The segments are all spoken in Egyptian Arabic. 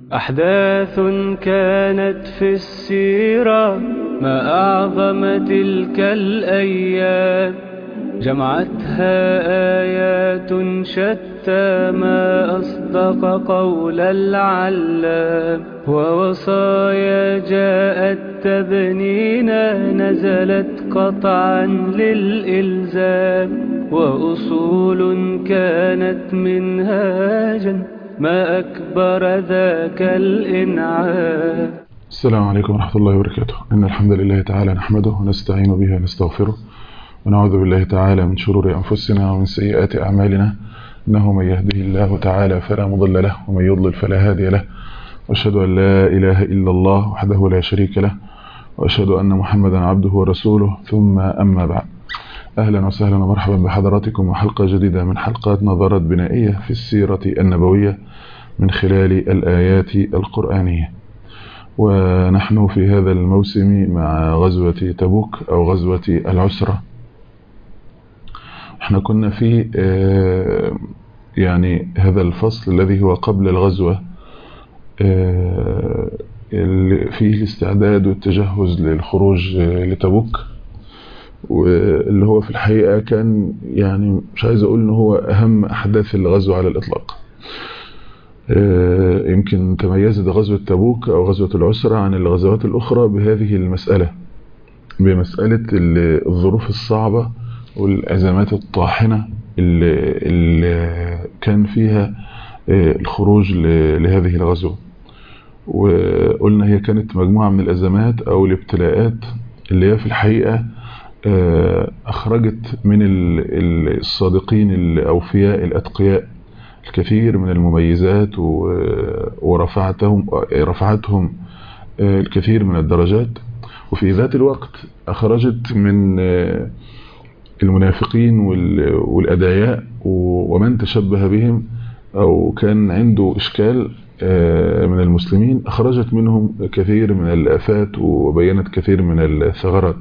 أحداث كانت في السيرة ما أعظم تلك الأيام جمعتها آيات شتى ما أصدق قول العلام ووصايا جاءت تبنينا نزلت قطعا للإلزام وأصول كانت منهاجا ما أكبر ذاك الإنعام السلام عليكم ورحمة الله وبركاته إن الحمد لله تعالى نحمده ونستعين به ونستغفره ونعوذ بالله تعالى من شرور أنفسنا ومن سيئات أعمالنا إنه من يهده الله تعالى فلا مضل له ومن يضلل فلا هادي له وأشهد أن لا إله إلا الله وحده لا شريك له وأشهد أن محمدا عبده ورسوله ثم أما بعد أهلا وسهلا ومرحبا بحضراتكم وحلقة جديدة من حلقات نظرات بنائية في السيرة النبوية من خلال الآيات القرآنية ونحن في هذا الموسم مع غزوة تبوك أو غزوة العسرة احنا كنا في يعني هذا الفصل الذي هو قبل الغزوة فيه الاستعداد والتجهز للخروج لتبوك واللي هو في الحقيقة كان يعني مش عايز اقول ان هو اهم احداث الغزو على الاطلاق يمكن تميزت غزوة تبوك او غزوة العسرة عن الغزوات الاخرى بهذه المسألة بمسألة الظروف الصعبة والازمات الطاحنة اللي, اللي كان فيها الخروج لهذه الغزوة وقلنا هي كانت مجموعة من الازمات او الابتلاءات اللي هي في الحقيقة أخرجت من الصادقين الأوفياء الأتقياء الكثير من المميزات ورفعتهم رفعتهم الكثير من الدرجات وفي ذات الوقت أخرجت من المنافقين والأدعياء ومن تشبه بهم أو كان عنده إشكال من المسلمين أخرجت منهم كثير من الآفات وبينت كثير من الثغرات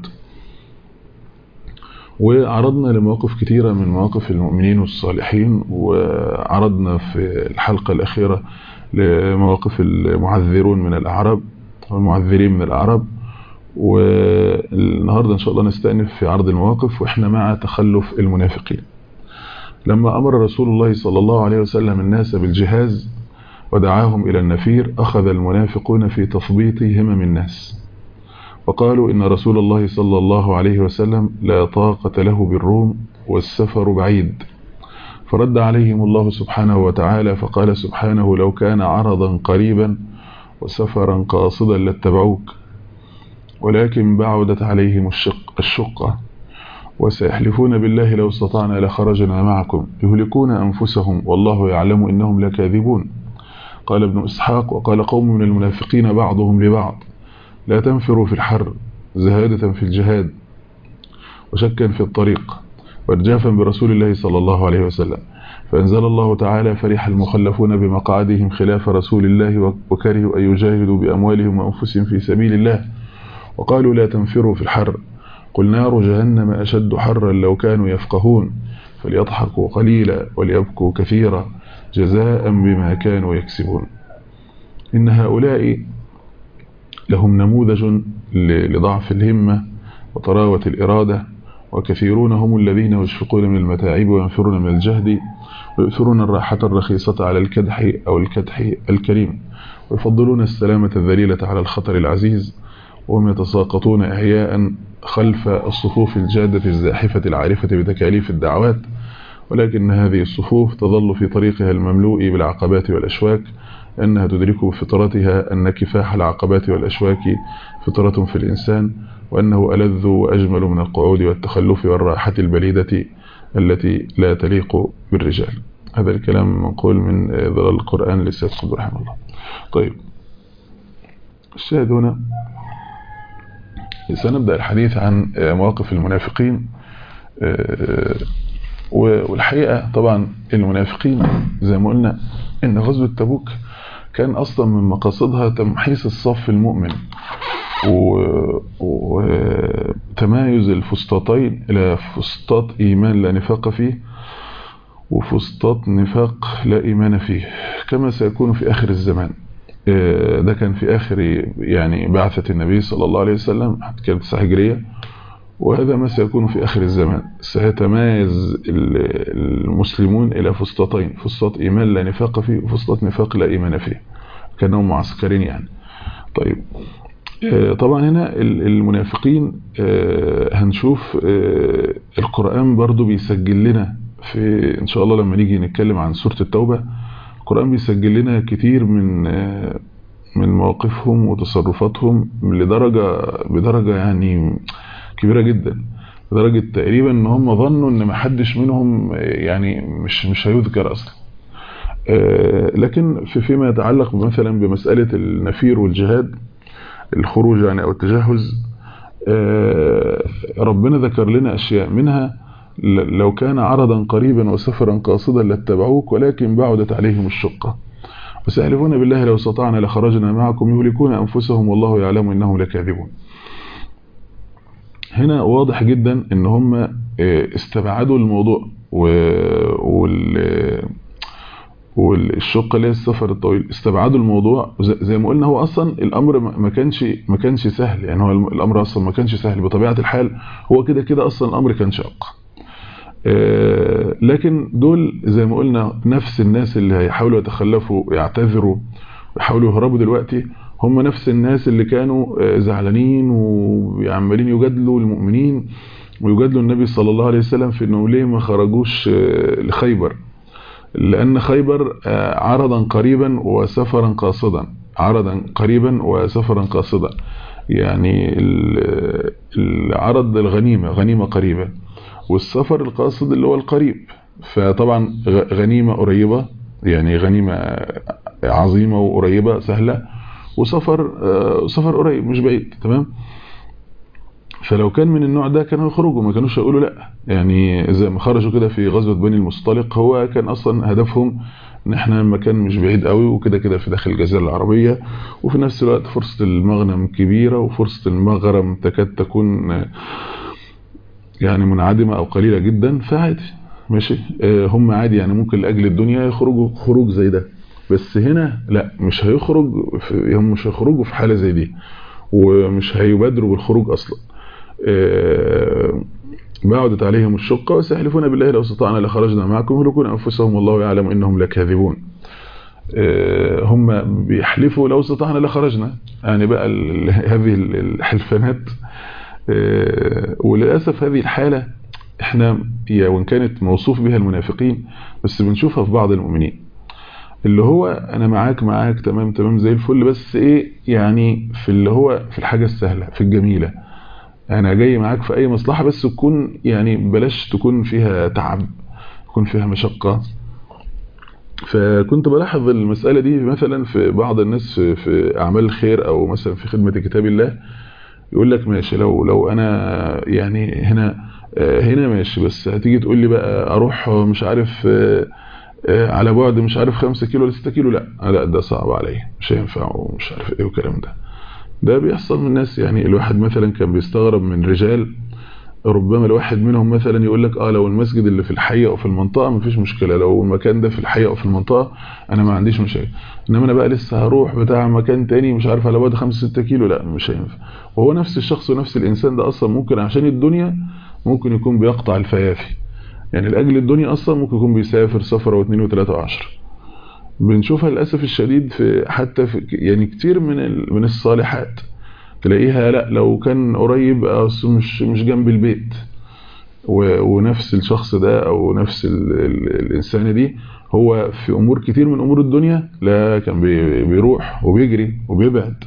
وعرضنا لمواقف كتيرة من مواقف المؤمنين والصالحين وعرضنا في الحلقة الأخيرة لمواقف المعذرون من الأعراب والمعذرين من الأعراب والنهاردة إن شاء الله نستأنف في عرض المواقف وإحنا مع تخلف المنافقين لما أمر رسول الله صلى الله عليه وسلم الناس بالجهاز ودعاهم إلى النفير أخذ المنافقون في تثبيط همم الناس وقالوا إن رسول الله صلى الله عليه وسلم لا طاقة له بالروم والسفر بعيد فرد عليهم الله سبحانه وتعالى فقال سبحانه لو كان عرضا قريبا وسفرا قاصدا لاتبعوك ولكن بعدت عليهم الشق الشقة وسيحلفون بالله لو استطعنا لخرجنا معكم يهلكون أنفسهم والله يعلم إنهم لكاذبون قال ابن إسحاق وقال قوم من المنافقين بعضهم لبعض لا تنفروا في الحر زهادة في الجهاد وشكا في الطريق وارجافا برسول الله صلى الله عليه وسلم فأنزل الله تعالى فرح المخلفون بمقعدهم خلاف رسول الله وكرهوا أن يجاهدوا بأموالهم وأنفسهم في سبيل الله وقالوا لا تنفروا في الحر قل نار جهنم أشد حرا لو كانوا يفقهون فليضحكوا قليلا وليبكوا كثيرا جزاء بما كانوا يكسبون إن هؤلاء لهم نموذج لضعف الهمة وطراوة الإرادة وكثيرون هم الذين يشفقون من المتاعب وينفرون من الجهد ويؤثرون الراحة الرخيصة على الكدح أو الكدح الكريم ويفضلون السلامة الذليلة على الخطر العزيز وهم يتساقطون إحياء خلف الصفوف الجادة الزاحفة العارفة بتكاليف الدعوات ولكن هذه الصفوف تظل في طريقها المملوء بالعقبات والأشواك أنها تدرك بفطرتها أن كفاح العقبات والأشواك فطرة في الإنسان وأنه ألذ وأجمل من القعود والتخلف والراحة البليدة التي لا تليق بالرجال هذا الكلام منقول من ظلال القرآن للسيد قطب رحمه الله طيب الشاهد هنا سنبدأ الحديث عن مواقف المنافقين والحقيقة طبعا المنافقين زي ما قلنا ان غزوة تبوك كان اصلا من مقاصدها تمحيص الصف المؤمن وتمايز الفسطاطين الى فسطاط ايمان لا نفاق فيه وفسطاط نفاق لا ايمان فيه كما سيكون في اخر الزمان ده كان في آخر يعني بعثة النبي صلى الله عليه وسلم كانت الساعة هجرية وهذا ما سيكون في آخر الزمان سيتمايز المسلمون إلى فسطتين فسطة إيمان لا نفاق فيه وفسطة نفاق لا إيمان فيه كانهم معسكرين يعني طيب طبعا هنا المنافقين هنشوف القرآن برضو بيسجل لنا في إن شاء الله لما نيجي نتكلم عن سورة التوبة القرآن بيسجل لنا كتير من من مواقفهم وتصرفاتهم لدرجة بدرجة يعني كبيرة جدا لدرجة تقريبا ان هم ظنوا ان ما حدش منهم يعني مش مش هيذكر اصلا لكن في فيما يتعلق مثلا بمسألة النفير والجهاد الخروج يعني او التجهز ربنا ذكر لنا اشياء منها لو كان عرضا قريبا وسفرا قاصدا لاتبعوك ولكن بعدت عليهم الشقة وسيحلفون بالله لو استطعنا لخرجنا معكم يهلكون أنفسهم والله يعلم إنهم لكاذبون هنا واضح جدا ان هم استبعدوا الموضوع وال والشقه اللي هي السفر الطويل استبعدوا الموضوع زي ما قلنا هو اصلا الامر ما كانش ما كانش سهل يعني هو الامر اصلا ما كانش سهل بطبيعه الحال هو كده كده اصلا الامر كان شاق لكن دول زي ما قلنا نفس الناس اللي هيحاولوا يتخلفوا ويعتذروا ويحاولوا يهربوا دلوقتي هم نفس الناس اللي كانوا زعلانين وعمالين يجادلوا المؤمنين ويجادلوا النبي صلى الله عليه وسلم في انه ليه ما خرجوش لخيبر لان خيبر عرضا قريبا وسفرا قاصدا عرضا قريبا وسفرا قاصدا يعني العرض الغنيمة غنيمة قريبة والسفر القاصد اللي هو القريب فطبعا غنيمة قريبة يعني غنيمة عظيمة وقريبة سهلة وسفر سفر قريب مش بعيد تمام فلو كان من النوع ده كانوا يخرجوا ما كانوش يقولوا لا يعني زي ما خرجوا كده في غزوة بني المصطلق هو كان اصلا هدفهم ان احنا المكان مش بعيد قوي وكده كده في داخل الجزيرة العربية وفي نفس الوقت فرصة المغنم كبيرة وفرصة المغرم تكاد تكون يعني منعدمة او قليلة جدا فعادي ماشي هم عادي يعني ممكن لاجل الدنيا يخرجوا خروج زي ده بس هنا لا مش هيخرج هم مش هيخرجوا في حالة زي دي ومش هيبادروا بالخروج اصلا بعدت عليهم الشقة وسيحلفون بالله لو استطعنا لخرجنا معكم يهلكون أنفسهم والله يعلم إنهم لكاذبون هم بيحلفوا لو استطعنا لخرجنا يعني بقى هذه الحلفانات وللأسف هذه الحالة احنا وان كانت موصوف بها المنافقين بس بنشوفها في بعض المؤمنين اللي هو انا معاك معاك تمام تمام زي الفل بس ايه يعني في اللي هو في الحاجة السهلة في الجميلة انا جاي معاك في اي مصلحة بس تكون يعني بلاش تكون فيها تعب تكون فيها مشقة فكنت بلاحظ المسألة دي مثلا في بعض الناس في, في اعمال الخير او مثلا في خدمة كتاب الله يقول لك ماشي لو لو انا يعني هنا هنا ماشي بس هتيجي تقول لي بقى اروح مش عارف على بعد مش عارف 5 كيلو ولا 6 كيلو لا لا ده صعب عليا مش هينفع ومش عارف ايه والكلام ده ده بيحصل من الناس يعني الواحد مثلا كان بيستغرب من رجال ربما الواحد منهم مثلا يقول لك اه لو المسجد اللي في الحي او في المنطقه مفيش مشكله لو المكان ده في الحي او في المنطقه انا ما عنديش مشاكل انما انا بقى لسه هروح بتاع مكان تاني مش عارف على بعد 5 6 كيلو لا مش هينفع وهو نفس الشخص ونفس الانسان ده اصلا ممكن عشان الدنيا ممكن يكون بيقطع الفيافي يعني لاجل الدنيا اصلا ممكن يكون بيسافر سفره واثنين وثلاثه وعشرة بنشوفها للاسف الشديد في حتى في يعني كتير من من الصالحات تلاقيها لا لو كان قريب اصل مش مش جنب البيت ونفس الشخص ده او نفس ال ال الانسانه دي هو في امور كتير من امور الدنيا لا كان بيروح وبيجري وبيبعد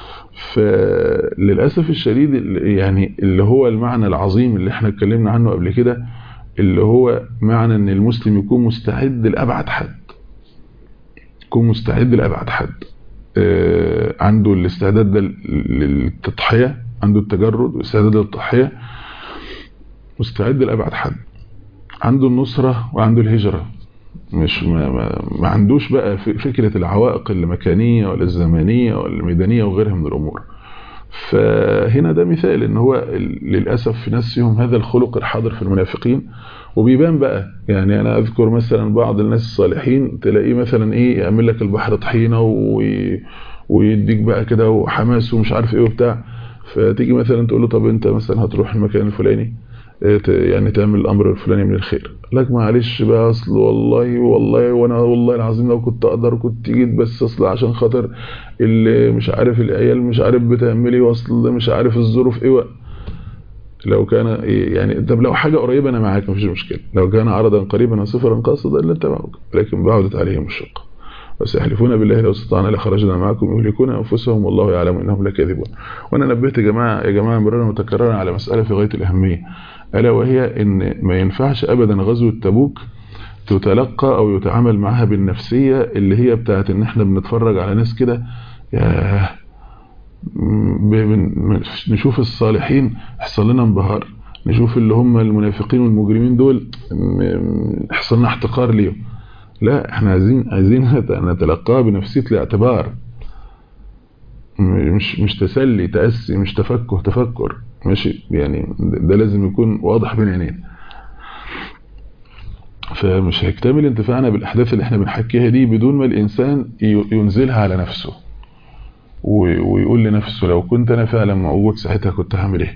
فللاسف الشديد يعني اللي هو المعنى العظيم اللي احنا اتكلمنا عنه قبل كده اللي هو معنى ان المسلم يكون مستعد لابعد حد يكون مستعد لابعد حد عنده الاستعداد ده للتضحية عنده التجرد والاستعداد للتضحية مستعد لأبعد حد عنده النصرة وعنده الهجرة مش ما, ما, ما عندوش بقى فكرة العوائق المكانية ولا الزمانية ولا الميدانية وغيرها من الأمور فهنا ده مثال ان هو للأسف في ناس فيهم هذا الخلق الحاضر في المنافقين وبيبان بقى يعني انا اذكر مثلا بعض الناس الصالحين تلاقيه مثلا ايه يعمل لك البحر طحينه ويديك بقى كده وحماس ومش عارف ايه وبتاع فتيجي مثلا تقول له طب انت مثلا هتروح المكان الفلاني يعني تعمل الامر الفلاني من الخير لك معلش بقى اصل والله والله وانا والله العظيم لو كنت اقدر كنت جيت بس اصل عشان خاطر اللي مش عارف العيال مش عارف بتعمل ايه واصل مش عارف الظروف ايه لو كان يعني طب لو حاجه قريبه انا معاك مفيش مشكله لو كان عرضا قريبا وصفرا قاصدا الا اتبعوك لكن بعدت عليهم الشقه وسيحلفون بالله لو استطعنا لخرجنا معكم يهلكون انفسهم والله يعلم انهم لكاذبون وانا نبهت يا جماعه يا جماعه مرارا متكررا على مساله في غايه الاهميه الا وهي ان ما ينفعش ابدا غزوه تبوك تتلقى او يتعامل معها بالنفسيه اللي هي بتاعت ان احنا بنتفرج على ناس كده ياه نشوف الصالحين يحصل لنا انبهار نشوف اللي هم المنافقين والمجرمين دول يحصل لنا احتقار ليهم لا احنا عايزين عايزين نتلقاها بنفسيه الاعتبار مش مش تسلي تاسي مش تفكه تفكر ماشي يعني ده لازم يكون واضح بين عينينا فمش هيكتمل انتفاعنا بالاحداث اللي احنا بنحكيها دي بدون ما الانسان ينزلها على نفسه ويقول لنفسه لو كنت انا فعلا موجود ساعتها كنت هعمل ايه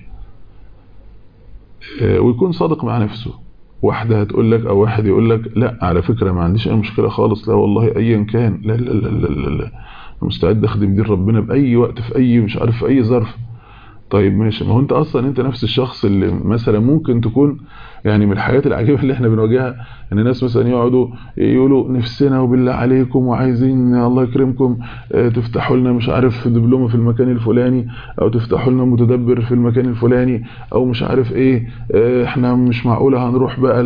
ويكون صادق مع نفسه واحدة هتقول لك او واحد يقول لك لا على فكرة ما عنديش اي مشكلة خالص لا والله ايا كان لا لا لا لا لا, لا. مستعد اخدم دين ربنا باي وقت في اي مش عارف في اي ظرف طيب ماشي ما هو انت اصلا انت نفس الشخص اللي مثلا ممكن تكون يعني من الحاجات العجيبه اللي احنا بنواجهها ان الناس مثلا يقعدوا يقولوا نفسنا وبالله عليكم وعايزين الله يكرمكم تفتحوا لنا مش عارف دبلومه في المكان الفلاني او تفتحوا لنا متدبر في المكان الفلاني او مش عارف ايه احنا مش معقوله هنروح بقى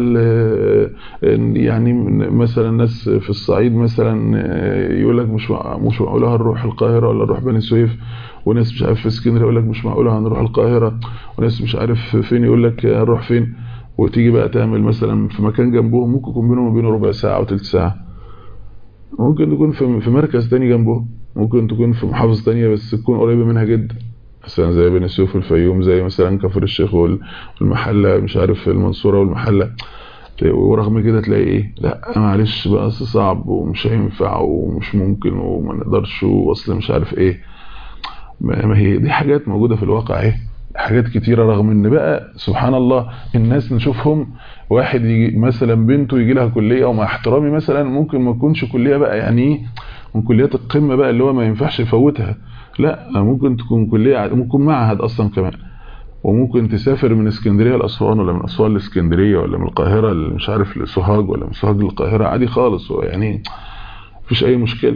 يعني مثلا ناس في الصعيد مثلا يقول لك مش مش معقوله هنروح القاهره ولا نروح بني سويف وناس مش عارف في اسكندريه يقول لك مش معقوله هنروح القاهره وناس مش عارف فين يقول لك هنروح فين وتيجي بقى تعمل مثلا في مكان جنبهم ممكن يكون بينهم وبينه ربع ساعه او ثلث ساعه ممكن تكون في مركز تاني جنبهم ممكن تكون في محافظه تانية بس تكون قريبه منها جدا مثلا زي بني سويف والفيوم زي مثلا كفر الشيخ والمحله مش عارف المنصوره والمحله ورغم كده تلاقي ايه لا معلش بقى صعب ومش هينفع ومش ممكن وما نقدرش واصل مش عارف ايه ما هي دي حاجات موجوده في الواقع ايه حاجات كتيرة رغم ان بقى سبحان الله الناس نشوفهم واحد يجي مثلا بنته يجي لها كلية او مع احترامي مثلا ممكن ما تكونش كلية بقى يعني ايه من كليات القمة بقى اللي هو ما ينفعش يفوتها لا ممكن تكون كلية ممكن معهد اصلا كمان وممكن تسافر من اسكندرية لأسوان ولا من أسوان لاسكندرية ولا من القاهرة مش عارف لسوهاج ولا من سوهاج للقاهرة عادي خالص يعني مفيش أي مشكلة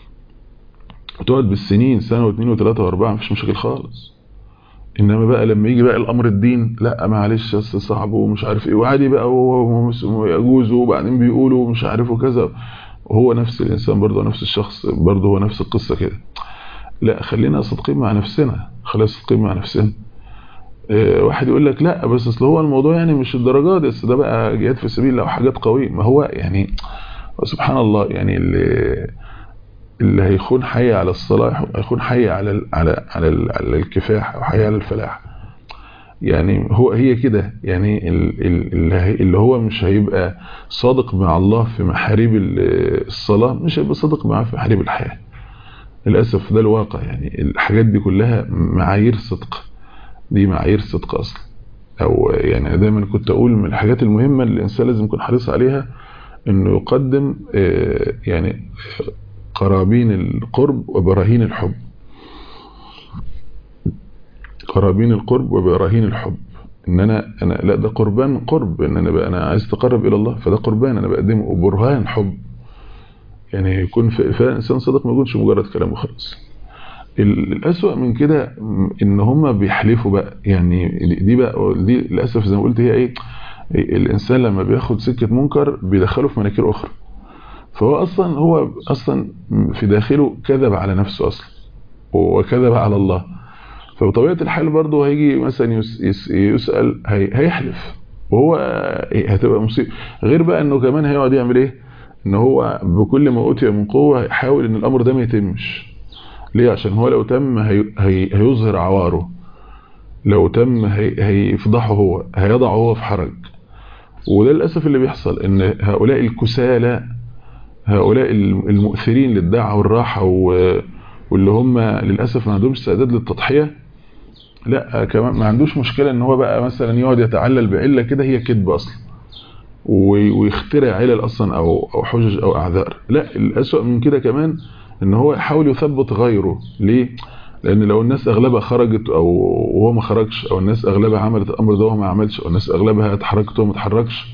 وتقعد بالسنين سنة واثنين وثلاثة وأربعة مفيش مشاكل خالص انما بقى لما يجي بقى الامر الدين لا معلش بس صعب ومش عارف ايه وعادي بقى هو يجوز وبعدين بيقولوا مش عارف وكذا وهو نفس الانسان برضه نفس الشخص برضه هو نفس القصه كده لا خلينا صادقين مع نفسنا خلاص صادقين مع نفسنا اه واحد يقول لك لا بس اصل هو الموضوع يعني مش الدرجات بس ده بقى جهاد في سبيل الله وحاجات قويه ما هو يعني سبحان الله يعني اللي اللي هيكون حي على الصلاح هيكون حي على ال على على ال على الكفاح او حي على الفلاح يعني هو هي كده يعني اللي هو مش هيبقى صادق مع الله في محاريب الصلاة مش هيبقى صادق معاه في محاريب الحياة للأسف ده الواقع يعني الحاجات دي كلها معايير صدق دي معايير صدق أصلا أو يعني دايما كنت أقول من الحاجات المهمة اللي الإنسان لازم يكون حريص عليها إنه يقدم يعني قرابين القرب وبراهين الحب قرابين القرب وبراهين الحب ان انا انا لا ده قربان قرب ان انا بقى انا عايز اتقرب الى الله فده قربان انا بقدمه وبرهان حب يعني يكون فعلا انسان صادق ما يكونش مجرد كلام وخلاص الاسوأ من كده ان هم بيحلفوا بقى يعني دي بقى دي للاسف زي ما قلت هي ايه الانسان لما بياخد سكه منكر بيدخله في مناكير اخرى فهو اصلا هو اصلا في داخله كذب على نفسه اصلا وكذب على الله فبطبيعه الحال برضه هيجي مثلا يس يس يسال هي هيحلف وهو هتبقى مصيبه غير بقى انه كمان هيقعد يعمل ايه ان هو بكل ما اوتي من قوه يحاول ان الامر ده ما يتمش ليه عشان هو لو تم هي هي هيظهر عواره لو تم هي هيفضحه هو هيضعه هو في حرج وده للاسف اللي بيحصل ان هؤلاء الكسالى هؤلاء المؤثرين للدعوة والراحة واللي هم للاسف ما عندهمش استعداد للتضحيه لا كمان ما عندوش مشكله ان هو بقى مثلا يقعد يتعلل بعله كده هي كذب اصلا ويخترع علل اصلا او او حجج او اعذار لا الاسوأ من كده كمان ان هو يحاول يثبت غيره ليه لان لو الناس اغلبها خرجت او وهو ما خرجش او الناس اغلبها عملت الامر ده وهو ما عملش او الناس اغلبها اتحركت وهو ما اتحركش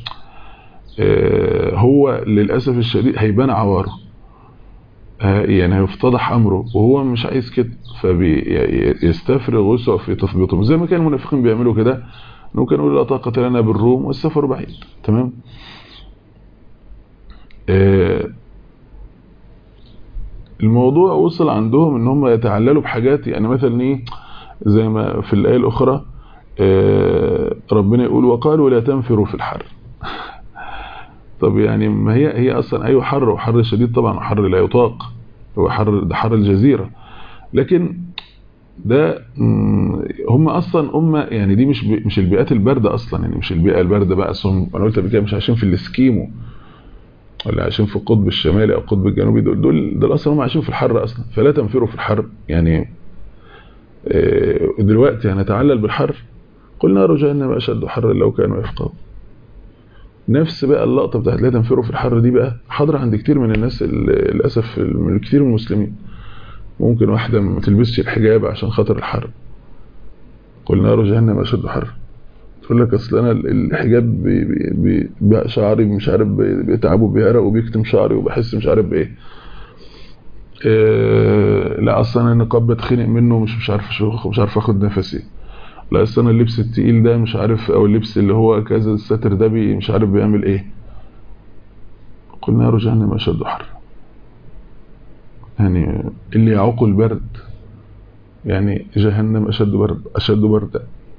هو للاسف الشديد هيبان عواره يعني هيفتضح امره وهو مش عايز كده فبيستفرغ وسعه في تثبيتهم زي ما كان المنافقين بيعملوا كده انه كانوا لا طاقه لنا بالروم والسفر بعيد تمام الموضوع وصل عندهم ان هم يتعللوا بحاجات يعني مثلا ايه زي ما في الايه الاخرى ربنا يقول وقالوا لا تنفروا في الحر طب يعني ما هي هي اصلا ايوه حر وحر شديد طبعا وحر لا يطاق هو حر ده حر الجزيره لكن ده هم اصلا امه يعني دي مش مش البيئات البارده اصلا يعني مش البيئه البارده بقى اصلا انا قلت قبل كده مش عايشين في الاسكيمو ولا عايشين في القطب الشمالي او القطب الجنوبي دول دول, دول اصلا هم عايشين في الحر اصلا فلا تنفروا في الحر يعني دلوقتي هنتعلل بالحر قل نار جهنم اشد حرا لو كانوا يفقهون نفس بقى اللقطه بتاعت لا تنفروا في الحر دي بقى حاضره عند كتير من الناس للاسف من كتير من المسلمين ممكن واحده ما تلبسش الحجاب عشان خاطر الحر قل نار جهنم اشد حر تقول لك اصل انا الحجاب بي بي بي شعري مش عارف بيتعب وبيعرق وبيكتم شعري وبحس مش عارف بايه إيه لا اصلا النقاب بتخنق منه مش مش عارف اشوخ مش عارف اخد نفسي لا اصل انا اللبس التقيل ده مش عارف او اللبس اللي هو كذا الساتر ده بي مش عارف بيعمل ايه قلنا نار جهنم اشد حر يعني اللي يعوق البرد يعني جهنم اشد برد اشد بردا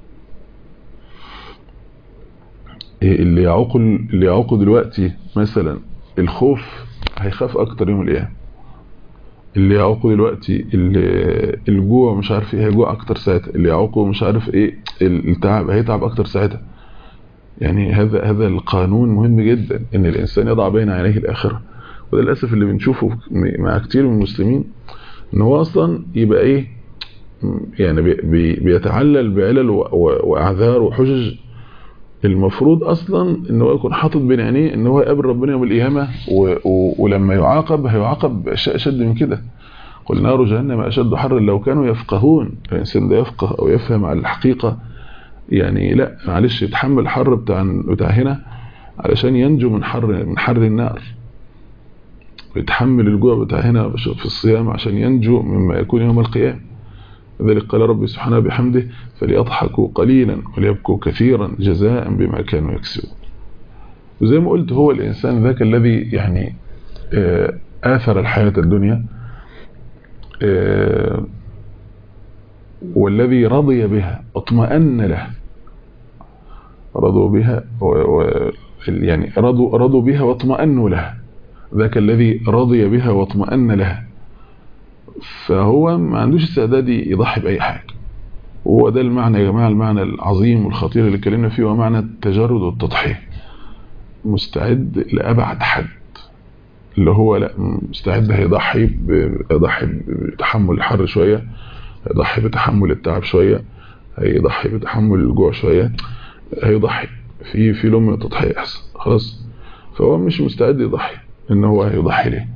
اللي يعوق اللي يعوقه دلوقتي مثلا الخوف هيخاف اكتر يوم القيامه اللي يعوقه دلوقتي الجوع مش عارف ايه هيجوع اكتر ساعتها اللي يعوقه مش عارف ايه التعب هيتعب اكتر ساعتها يعني هذا هذا القانون مهم جدا ان الانسان يضع بين عينيه الاخره وده للاسف اللي بنشوفه مع كتير من المسلمين ان هو اصلا يبقى ايه يعني بي بيتعلل بعلل واعذار وحجج المفروض اصلا ان هو يكون حاطط بين عينيه ان هو يقابل ربنا يوم القيامه ولما يعاقب هيعاقب باشياء اشد من كده قل نار جهنم اشد حرا لو كانوا يفقهون الانسان ده يفقه او يفهم على الحقيقه يعني لا معلش يتحمل الحر بتاع بتاع هنا علشان ينجو من حر من حر النار ويتحمل الجوع بتاع هنا في الصيام عشان ينجو مما يكون يوم القيامه لذلك قال ربي سبحانه بحمده فليضحكوا قليلا وليبكوا كثيرا جزاء بما كانوا يكسبون وزي ما قلت هو الإنسان ذاك الذي يعني آثر الحياة الدنيا والذي رضي بها اطمأن له رضوا بها و يعني رضوا, رضوا بها واطمأنوا لها ذاك الذي رضي بها واطمأن لها فهو ما عندوش استعداد يضحي بأي حاجة وهو ده المعنى يا جماعة المعنى العظيم والخطير اللي اتكلمنا فيه هو معنى التجرد والتضحية مستعد لأبعد حد اللي هو لا مستعد هيضحي يضحي بتحمل الحر شوية هيضحي بتحمل التعب شوية هيضحي بتحمل الجوع شوية هيضحي في في لون من التضحية يحصل خلاص فهو مش مستعد يضحي ان هو هيضحي ليه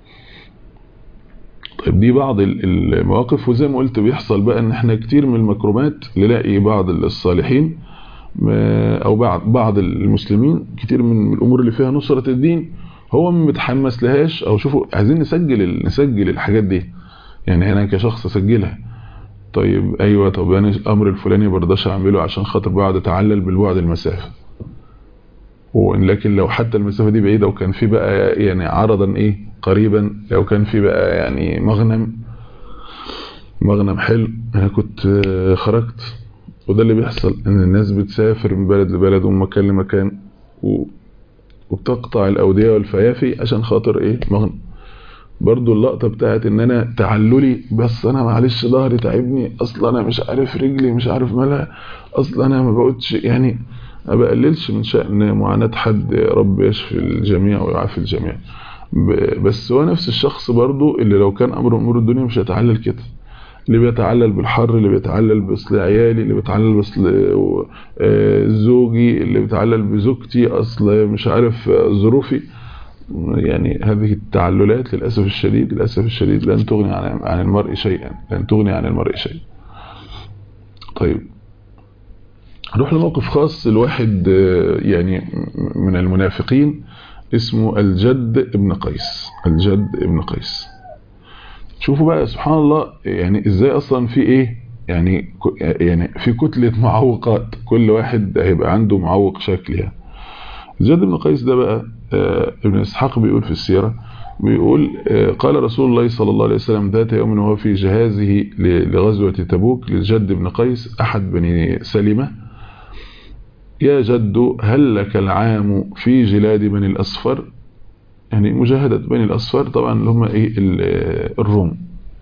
طيب دي بعض المواقف وزي ما قلت بيحصل بقى ان احنا كتير من المكرومات نلاقي بعض الصالحين او بعض بعض المسلمين كتير من الامور اللي فيها نصرة الدين هو ما متحمس لهاش او شوفوا عايزين نسجل نسجل الحاجات دي يعني انا كشخص اسجلها طيب ايوه طب انا الامر الفلاني برضاش اعمله عشان خاطر بقعد اتعلل بالبعد المسافه ولكن لو حتى المسافه دي بعيده وكان في بقى يعني عرضا ايه قريبا لو كان في بقى يعني مغنم مغنم حلو انا كنت خرجت وده اللي بيحصل ان الناس بتسافر من بلد لبلد ومن مكان لمكان و... وبتقطع الاوديه والفيافي عشان خاطر ايه مغنم برضو اللقطة بتاعت ان انا تعللي بس انا معلش ظهري تعبني اصلا انا مش عارف رجلي مش عارف مالها اصلا انا ما بقولش يعني ما بقللش من شأن معاناة حد رب يشفي الجميع ويعافي الجميع بس هو نفس الشخص برضو اللي لو كان امر امور الدنيا مش هيتعلل كده اللي بيتعلل بالحر اللي بيتعلل باصل عيالي اللي بيتعلل باصل زوجي اللي بيتعلل بزوجتي اصل مش عارف ظروفي يعني هذه التعللات للاسف الشديد للاسف الشديد لن تغني عن عن المرء شيئا لن تغني عن المرء شيئا طيب نروح لموقف خاص الواحد يعني من المنافقين اسمه الجد ابن قيس الجد ابن قيس شوفوا بقى سبحان الله يعني ازاي اصلا في ايه يعني يعني في كتلة معوقات كل واحد هيبقى عنده معوق شكل يعني الجد بن قيس ده بقى ابن اسحاق بيقول في السيرة بيقول قال رسول الله صلى الله عليه وسلم ذات يوم وهو في جهازه لغزوة تبوك للجد بن قيس أحد بني سلمة يا جد هل لك العام في جلاد بني الأصفر يعني مجاهدة بني الأصفر طبعا اللي هم إيه الروم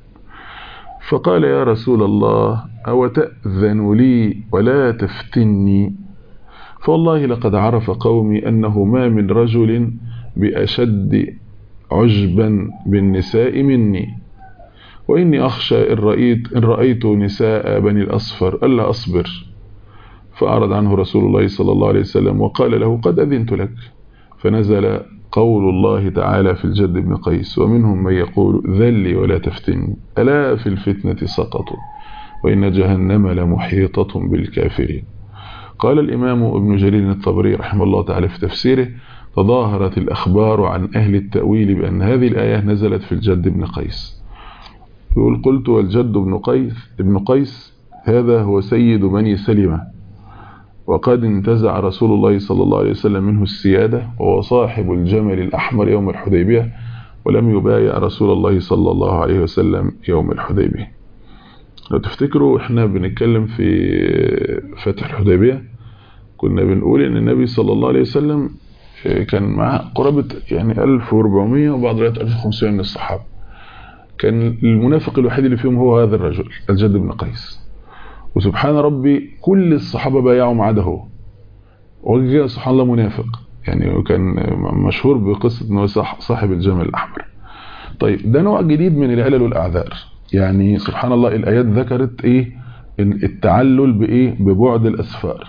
فقال يا رسول الله أو تأذن لي ولا تفتني فوالله لقد عرف قومي أنه ما من رجل بأشد عجبا بالنساء مني وإني أخشى إن رأيت, إن رأيت نساء بني الأصفر ألا أصبر فأعرض عنه رسول الله صلى الله عليه وسلم وقال له قد أذنت لك فنزل قول الله تعالى في الجد بن قيس ومنهم من يقول ذلي ولا تفتني ألا في الفتنة سقطوا وإن جهنم لمحيطة بالكافرين قال الإمام ابن جرير الطبري رحمه الله تعالى في تفسيره تظاهرت الأخبار عن أهل التأويل بأن هذه الآية نزلت في الجد بن قيس يقول قلت والجد بن قيس ابن قيس هذا هو سيد بني سلمة وقد انتزع رسول الله صلى الله عليه وسلم منه السيادة وهو صاحب الجمل الأحمر يوم الحديبية ولم يبايع رسول الله صلى الله عليه وسلم يوم الحديبية لو تفتكروا احنا بنتكلم في فتح الحديبية كنا بنقول ان النبي صلى الله عليه وسلم كان معاه قرابة يعني 1400 وبعض الروايات 1500 من الصحابة كان المنافق الوحيد اللي فيهم هو هذا الرجل الجد بن قيس وسبحان ربي كل الصحابة بايعوا ما عدا هو وجاء سبحان الله منافق يعني وكان مشهور بقصة انه صاحب الجمل الأحمر طيب ده نوع جديد من العلل والأعذار يعني سبحان الله الآيات ذكرت ايه التعلل بايه ببعد الأسفار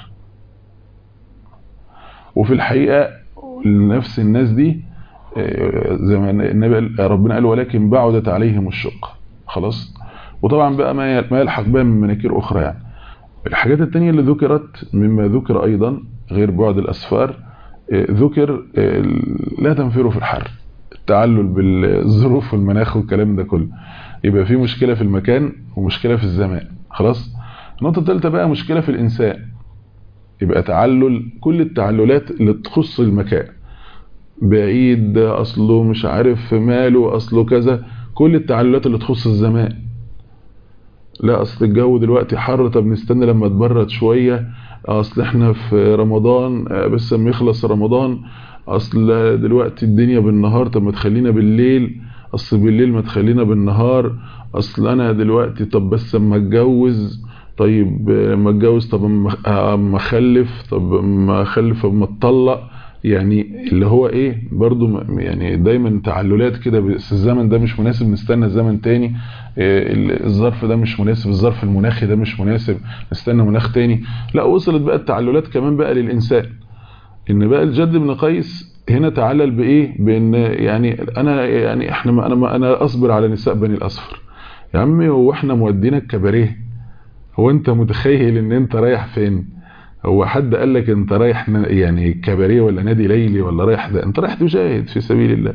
وفي الحقيقة نفس الناس دي زي ما النبي ربنا قال ولكن بعدت عليهم الشق خلاص وطبعا بقى ما يلحق بها من مناكير أخرى يعني الحاجات التانية اللي ذكرت مما ذكر أيضا غير بعد الأسفار ذكر لا تنفروا في الحر التعلل بالظروف والمناخ والكلام ده كله يبقى في مشكلة في المكان ومشكلة في الزمان خلاص النقطة الثالثة بقى مشكلة في الإنسان يبقى تعلل كل التعللات اللي تخص المكان بعيد أصله مش عارف ماله أصله كذا كل التعللات اللي تخص الزمان لا أصل الجو دلوقتي حر طب نستنى لما تبرد شوية أصل احنا في رمضان بس لما يخلص رمضان أصل دلوقتي الدنيا بالنهار طب ما تخلينا بالليل أصل بالليل ما تخلينا بالنهار أصل أنا دلوقتي طب بس اما اتجوز طيب اما اتجوز طب اما اخلف طب اما اخلف اما اتطلق يعني اللي هو ايه برضو يعني دايما تعللات كده بس الزمن ده مش مناسب نستنى زمن تاني الظرف ده مش مناسب الظرف المناخي ده مش مناسب نستنى مناخ تاني لا وصلت بقى التعللات كمان بقى للإنسان ان بقى الجد بن قيس هنا تعلل بايه بان يعني انا يعني احنا انا انا اصبر على نساء بني الاصفر يا عمي هو احنا مودينك كباريه هو انت متخيل ان انت رايح فين هو حد قال لك انت رايح يعني كباريه ولا نادي ليلي ولا رايح ده انت رايح تجاهد في سبيل الله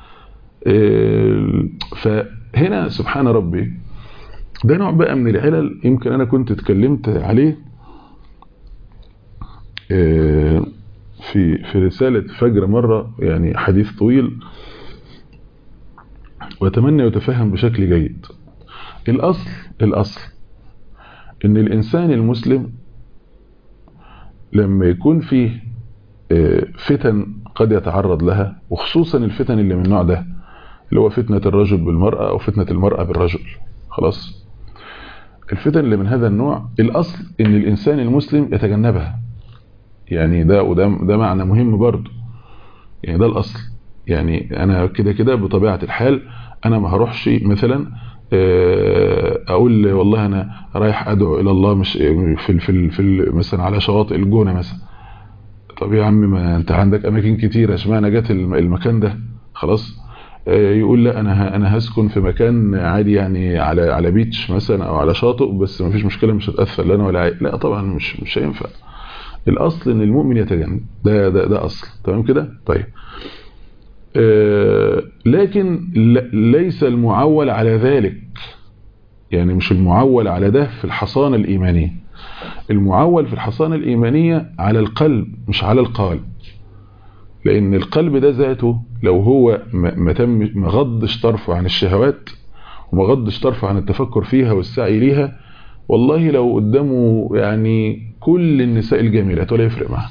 فهنا سبحان ربي ده نوع بقى من العلل يمكن انا كنت اتكلمت عليه في في رسالة فجر مرة يعني حديث طويل واتمنى يتفهم بشكل جيد الاصل الاصل ان الانسان المسلم لما يكون فيه فتن قد يتعرض لها وخصوصا الفتن اللي من النوع ده اللي هو فتنة الرجل بالمرأة او فتنة المرأة بالرجل خلاص الفتن اللي من هذا النوع الاصل ان الانسان المسلم يتجنبها يعني ده وده ده معنى مهم برضه يعني ده الاصل يعني انا كده كده بطبيعه الحال انا ما هروحش مثلا اقول والله انا رايح ادعو الى الله مش في في في مثلا على شواطئ الجونه مثلا طب يا عم ما انت عندك اماكن كتيره اشمعنى جت المكان ده خلاص يقول لا انا انا هسكن في مكان عادي يعني على على بيتش مثلا او على شاطئ بس ما فيش مشكله مش هتاثر لا انا ولا عاي... لا طبعا مش مش هينفع الاصل ان المؤمن يتجنب ده ده ده اصل تمام كده طيب آه لكن ليس المعول على ذلك يعني مش المعول على ده في الحصانه الايمانيه المعول في الحصانه الايمانيه على القلب مش على القالب لان القلب ده ذاته لو هو ما تم ما غضش طرفه عن الشهوات وما غضش طرفه عن التفكر فيها والسعي ليها والله لو قدامه يعني كل النساء الجميلات ولا يفرق معاه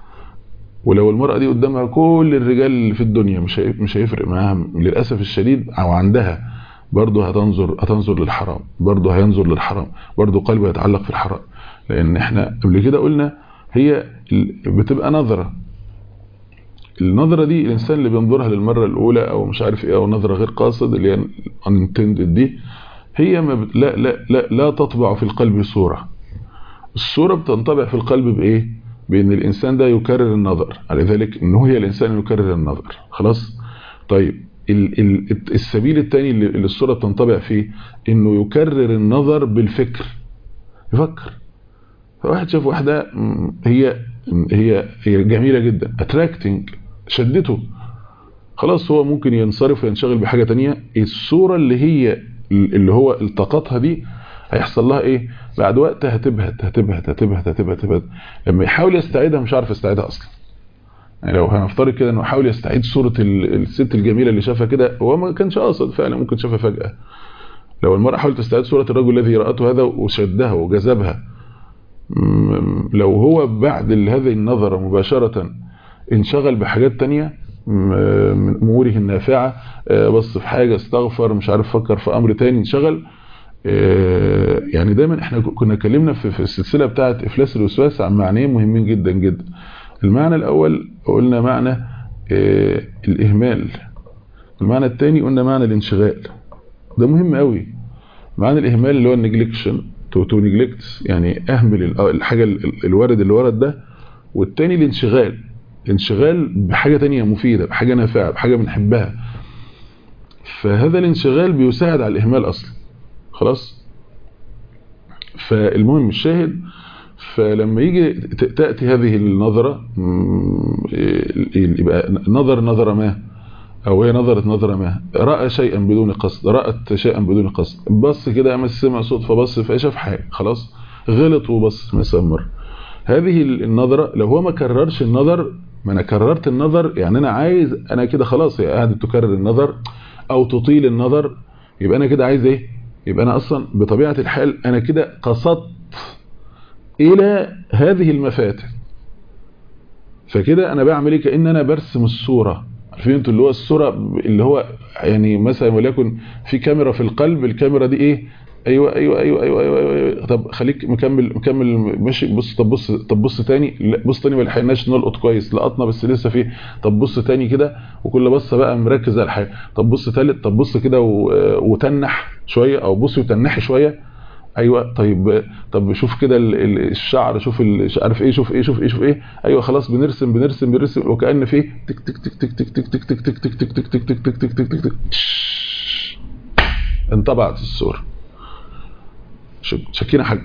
ولو المرأة دي قدامها كل الرجال اللي في الدنيا مش مش هيفرق معاها للأسف الشديد أو عندها برضه هتنظر هتنظر للحرام برضه هينظر للحرام برضه قلبه يتعلق في الحرام لأن احنا قبل كده قلنا هي بتبقى نظرة النظرة دي الإنسان اللي بينظرها للمرة الأولى أو مش عارف إيه أو نظرة غير قاصد اللي هي unintended دي هي ما بت... لا, لا, لا, لا تطبع في القلب صورة الصورة بتنطبع في القلب بإيه بأن الإنسان ده يكرر النظر على ذلك أنه هي الإنسان يكرر النظر خلاص طيب ال... ال... السبيل الثاني اللي, اللي الصورة بتنطبع فيه أنه يكرر النظر بالفكر يفكر فواحد شاف واحدة هي هي هي جميلة جدا attracting شدته خلاص هو ممكن ينصرف وينشغل بحاجة تانية الصورة اللي هي اللي هو التقطها دي هيحصل لها ايه بعد وقت هتبهت هتبهت هتبهت هتبهت هتبهت لما يحاول يستعيدها مش عارف يستعيدها اصلا يعني لو هنفترض كده انه حاول يستعيد صورة الست الجميلة اللي شافها كده هو ما كانش قاصد فعلا ممكن شافها فجأة لو المرأة حاولت تستعيد صورة الرجل الذي رأته هذا وشدها وجذبها لو هو بعد هذه النظرة مباشرة انشغل بحاجات تانية من اموره النافعة بص في حاجة استغفر مش عارف فكر في امر تاني انشغل يعني دايما احنا كنا اتكلمنا في السلسلة بتاعة افلاس الوسواس عن معنيين مهمين جدا جدا المعنى الاول قلنا معنى الاهمال المعنى الثاني قلنا معنى الانشغال ده مهم قوي معنى الاهمال اللي هو النجلكشن تو تو نجلكت يعني اهمل الحاجة الورد اللي ورد ده والتاني الانشغال الانشغال بحاجة تانية مفيدة بحاجة نافعة بحاجة بنحبها فهذا الانشغال بيساعد على الإهمال أصلا خلاص فالمهم الشاهد فلما يجي تأتي هذه النظرة يبقى نظر نظرة ما أو هي نظرت نظرة ما رأى شيئا بدون قصد رأت شيئا بدون قصد بص كده أما سمع صوت فبص فشاف حاجة خلاص غلط وبص مثلا مرة هذه النظرة لو هو ما كررش النظر ما انا كررت النظر يعني انا عايز انا كده خلاص هي قاعده تكرر النظر او تطيل النظر يبقى انا كده عايز ايه يبقى انا اصلا بطبيعه الحال انا كده قصدت الى هذه المفاتن فكده انا بعمل ايه كان انا برسم الصوره عارفين انتوا اللي هو الصوره اللي هو يعني مثلا وليكن في كاميرا في القلب الكاميرا دي ايه ايوه ايوه ايوه ايوه ايوه, أيوة, أيوة. طب خليك مكمل مكمل ماشي بص طب بص طب بص تاني لا بص تاني ما لحقناش نلقط كويس لقطنا بس لسه في طب بص تاني كده وكل بصه بقى مركز على الحاجه طب بص تالت طب بص كده وتنح شويه او بص وتنحي شويه ايوه طيب طب شوف كده الشعر شوف مش عارف ايه شوف ايه شوف ايه شوف ايه ايوه خلاص بنرسم بنرسم بنرسم وكأن في تك تك تك تك تك تك تك تك تك تك تك تك تك تك تك تك تك تك انطبعت الصوره شكينا حاجة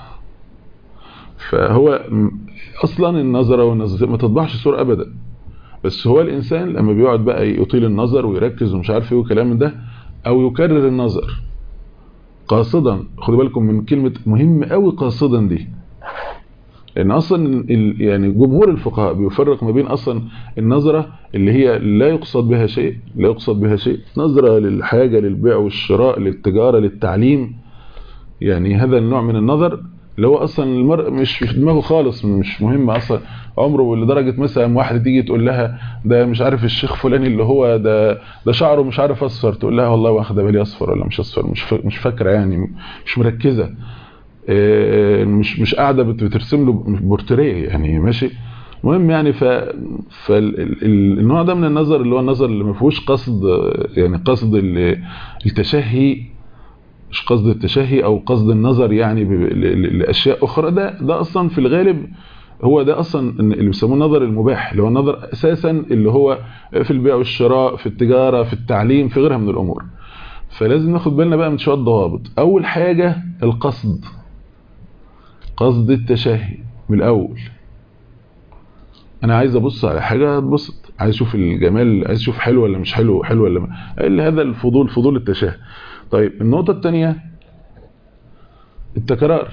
فهو اصلا النظرة والنظر ما تطبعش الصورة ابدا بس هو الانسان لما بيقعد بقى يطيل النظر ويركز ومش عارف ايه وكلام من ده او يكرر النظر قاصدا خدوا بالكم من كلمة مهم قوي قاصدا دي لان اصلا يعني جمهور الفقهاء بيفرق ما بين اصلا النظرة اللي هي لا يقصد بها شيء لا يقصد بها شيء نظرة للحاجة للبيع والشراء للتجارة للتعليم يعني هذا النوع من النظر اللي هو اصلا المرء مش في دماغه خالص مش مهم اصلا عمره لدرجه مثلا واحده تيجي تقول لها ده مش عارف الشيخ فلان اللي هو ده ده شعره مش عارف اصفر تقول لها والله واخده بالي اصفر ولا مش اصفر مش مش فاكره يعني مش مركزه مش مش قاعده بترسم له بورتريه يعني ماشي المهم يعني ف فالنوع ده من النظر اللي هو النظر اللي ما فيهوش قصد يعني قصد التشهي مش قصد التشهي او قصد النظر يعني لاشياء اخرى ده ده اصلا في الغالب هو ده اصلا اللي بيسموه النظر المباح اللي هو النظر اساسا اللي هو في البيع والشراء في التجاره في التعليم في غيرها من الامور فلازم ناخد بالنا بقى من شويه ضوابط اول حاجه القصد قصد التشهي من الاول انا عايز ابص على حاجه اتبسط عايز اشوف الجمال عايز اشوف حلو ولا مش حلو حلو ولا ما هذا الفضول فضول التشهي طيب النقطه الثانيه التكرار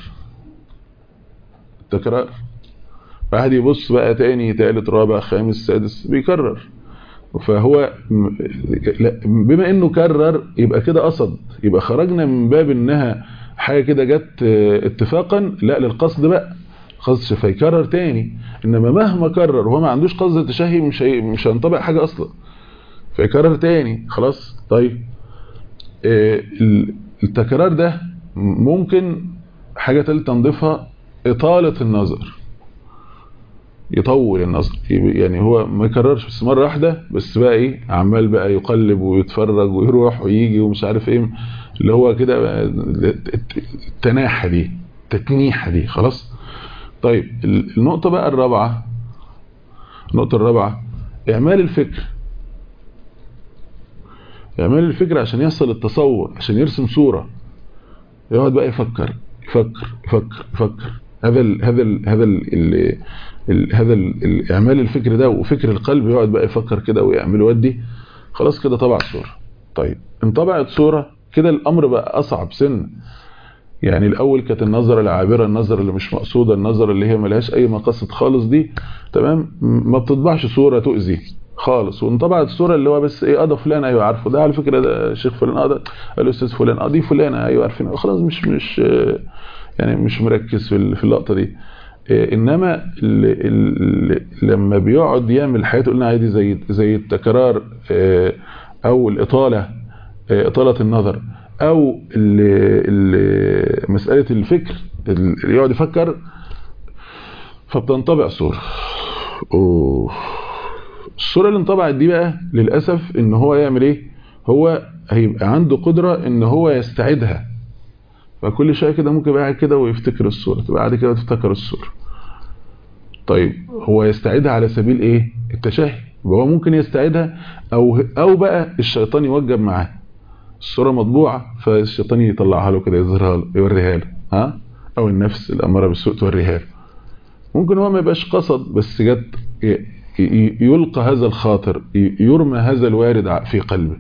التكرار واحد يبص بقى تاني تالت رابع خامس سادس بيكرر فهو بما انه كرر يبقى كده قصد يبقى خرجنا من باب انها حاجه كده جت اتفاقا لا للقصد بقى قصد فيكرر تاني انما مهما كرر وهو ما عندوش قصد تشهي مش هي مش هينطبق حاجه اصلا فيكرر تاني خلاص طيب التكرار ده ممكن حاجه ثالثه نضيفها اطاله النظر يطول النظر يعني هو ما يكررش بس مره واحده بس بقى ايه عمال بقى يقلب ويتفرج ويروح ويجي ومش عارف ايه اللي هو كده التناحه دي التتنيحه دي خلاص طيب النقطه بقى الرابعه النقطه الرابعه اعمال الفكر اعمال الفكر عشان يحصل التصور عشان يرسم صوره يقعد بقى يفكر يفكر يفكر يفكر هذا ال هذا ال هذا ال ال هذا الاعمال الفكر ده وفكر القلب يقعد بقى يفكر كده ويعمل ودي خلاص كده طبع صوره طيب انطبعت صوره كده الامر بقى اصعب سن يعني الاول كانت النظره العابره النظره اللي مش مقصوده النظره اللي هي ملهاش اي مقاصد خالص دي تمام ما بتطبعش صوره تؤذي خالص وانطبعت الصوره اللي هو بس ايه اه ده فلان ايوه عارفه ده على فكره ده شيخ فلان اه ده الاستاذ فلان اه دي فلانه ايوه عارفين خلاص مش مش يعني مش مركز في في اللقطه دي انما اللي اللي لما بيقعد يعمل حياته قلنا عادي زي زي التكرار او الاطاله اطاله النظر او اللي اللي مساله الفكر اللي يقعد يفكر فبتنطبع صوره اوه الصوره اللي انطبعت دي بقى للاسف ان هو يعمل ايه هو هيبقى عنده قدره ان هو يستعيدها فكل شويه كده ممكن يبقى قاعد كده ويفتكر الصوره تبقى قاعد كده وتفتكر الصوره طيب هو يستعيدها على سبيل ايه التشهي هو ممكن يستعيدها او او بقى الشيطان يوجب معاه الصوره مطبوعه فالشيطان يطلعها له كده يظهرها له يوريها له ها او النفس الاماره بالسوء توريها له ممكن هو ما يبقاش قصد بس جت يلقى هذا الخاطر يرمى هذا الوارد في قلبه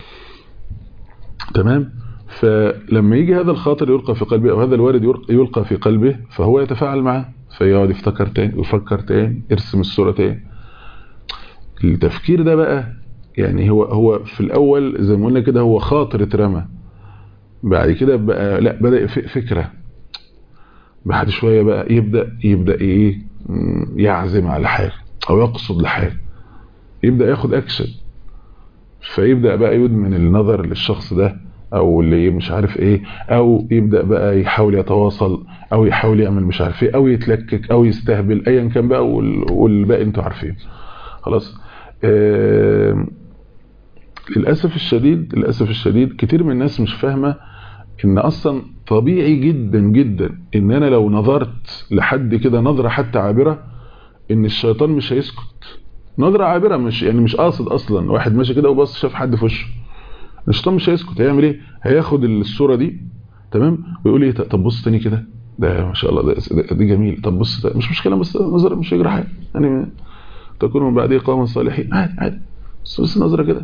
تمام فلما يجي هذا الخاطر يلقى في قلبه او هذا الوارد يلقى في قلبه فهو يتفاعل معه فيقعد يفتكر تاني ويفكر تاني يرسم الصورة تاني التفكير ده بقى يعني هو هو في الاول زي ما قلنا كده هو خاطر اترمى بعد كده بقى لا بدا فكره بعد شويه بقى يبدا يبدا ايه يعزم على حاجه او يقصد لحاجه يبدا ياخد اكشن فيبدا بقى يدمن النظر للشخص ده او اللي مش عارف ايه او يبدا بقى يحاول يتواصل او يحاول يعمل مش عارف ايه او يتلكك او يستهبل ايا كان بقى والباقي انتوا عارفين خلاص آه للاسف الشديد للاسف الشديد كتير من الناس مش فاهمه ان اصلا طبيعي جدا جدا ان انا لو نظرت لحد كده نظره حتى عابره ان الشيطان مش هيسكت نظره عابره مش يعني مش قاصد اصلا واحد ماشي كده وبص شاف حد في وشه الشيطان مش هيسكت هيعمل ايه هياخد الصوره دي تمام ويقول ايه طب بص تاني كده ده ما شاء الله ده دي جميل طب بص ده مش مشكله بس نظره مش هيجرى حاجه يعني تكون من بعديه قوما صالحين عادي عادي بس بس نظره كده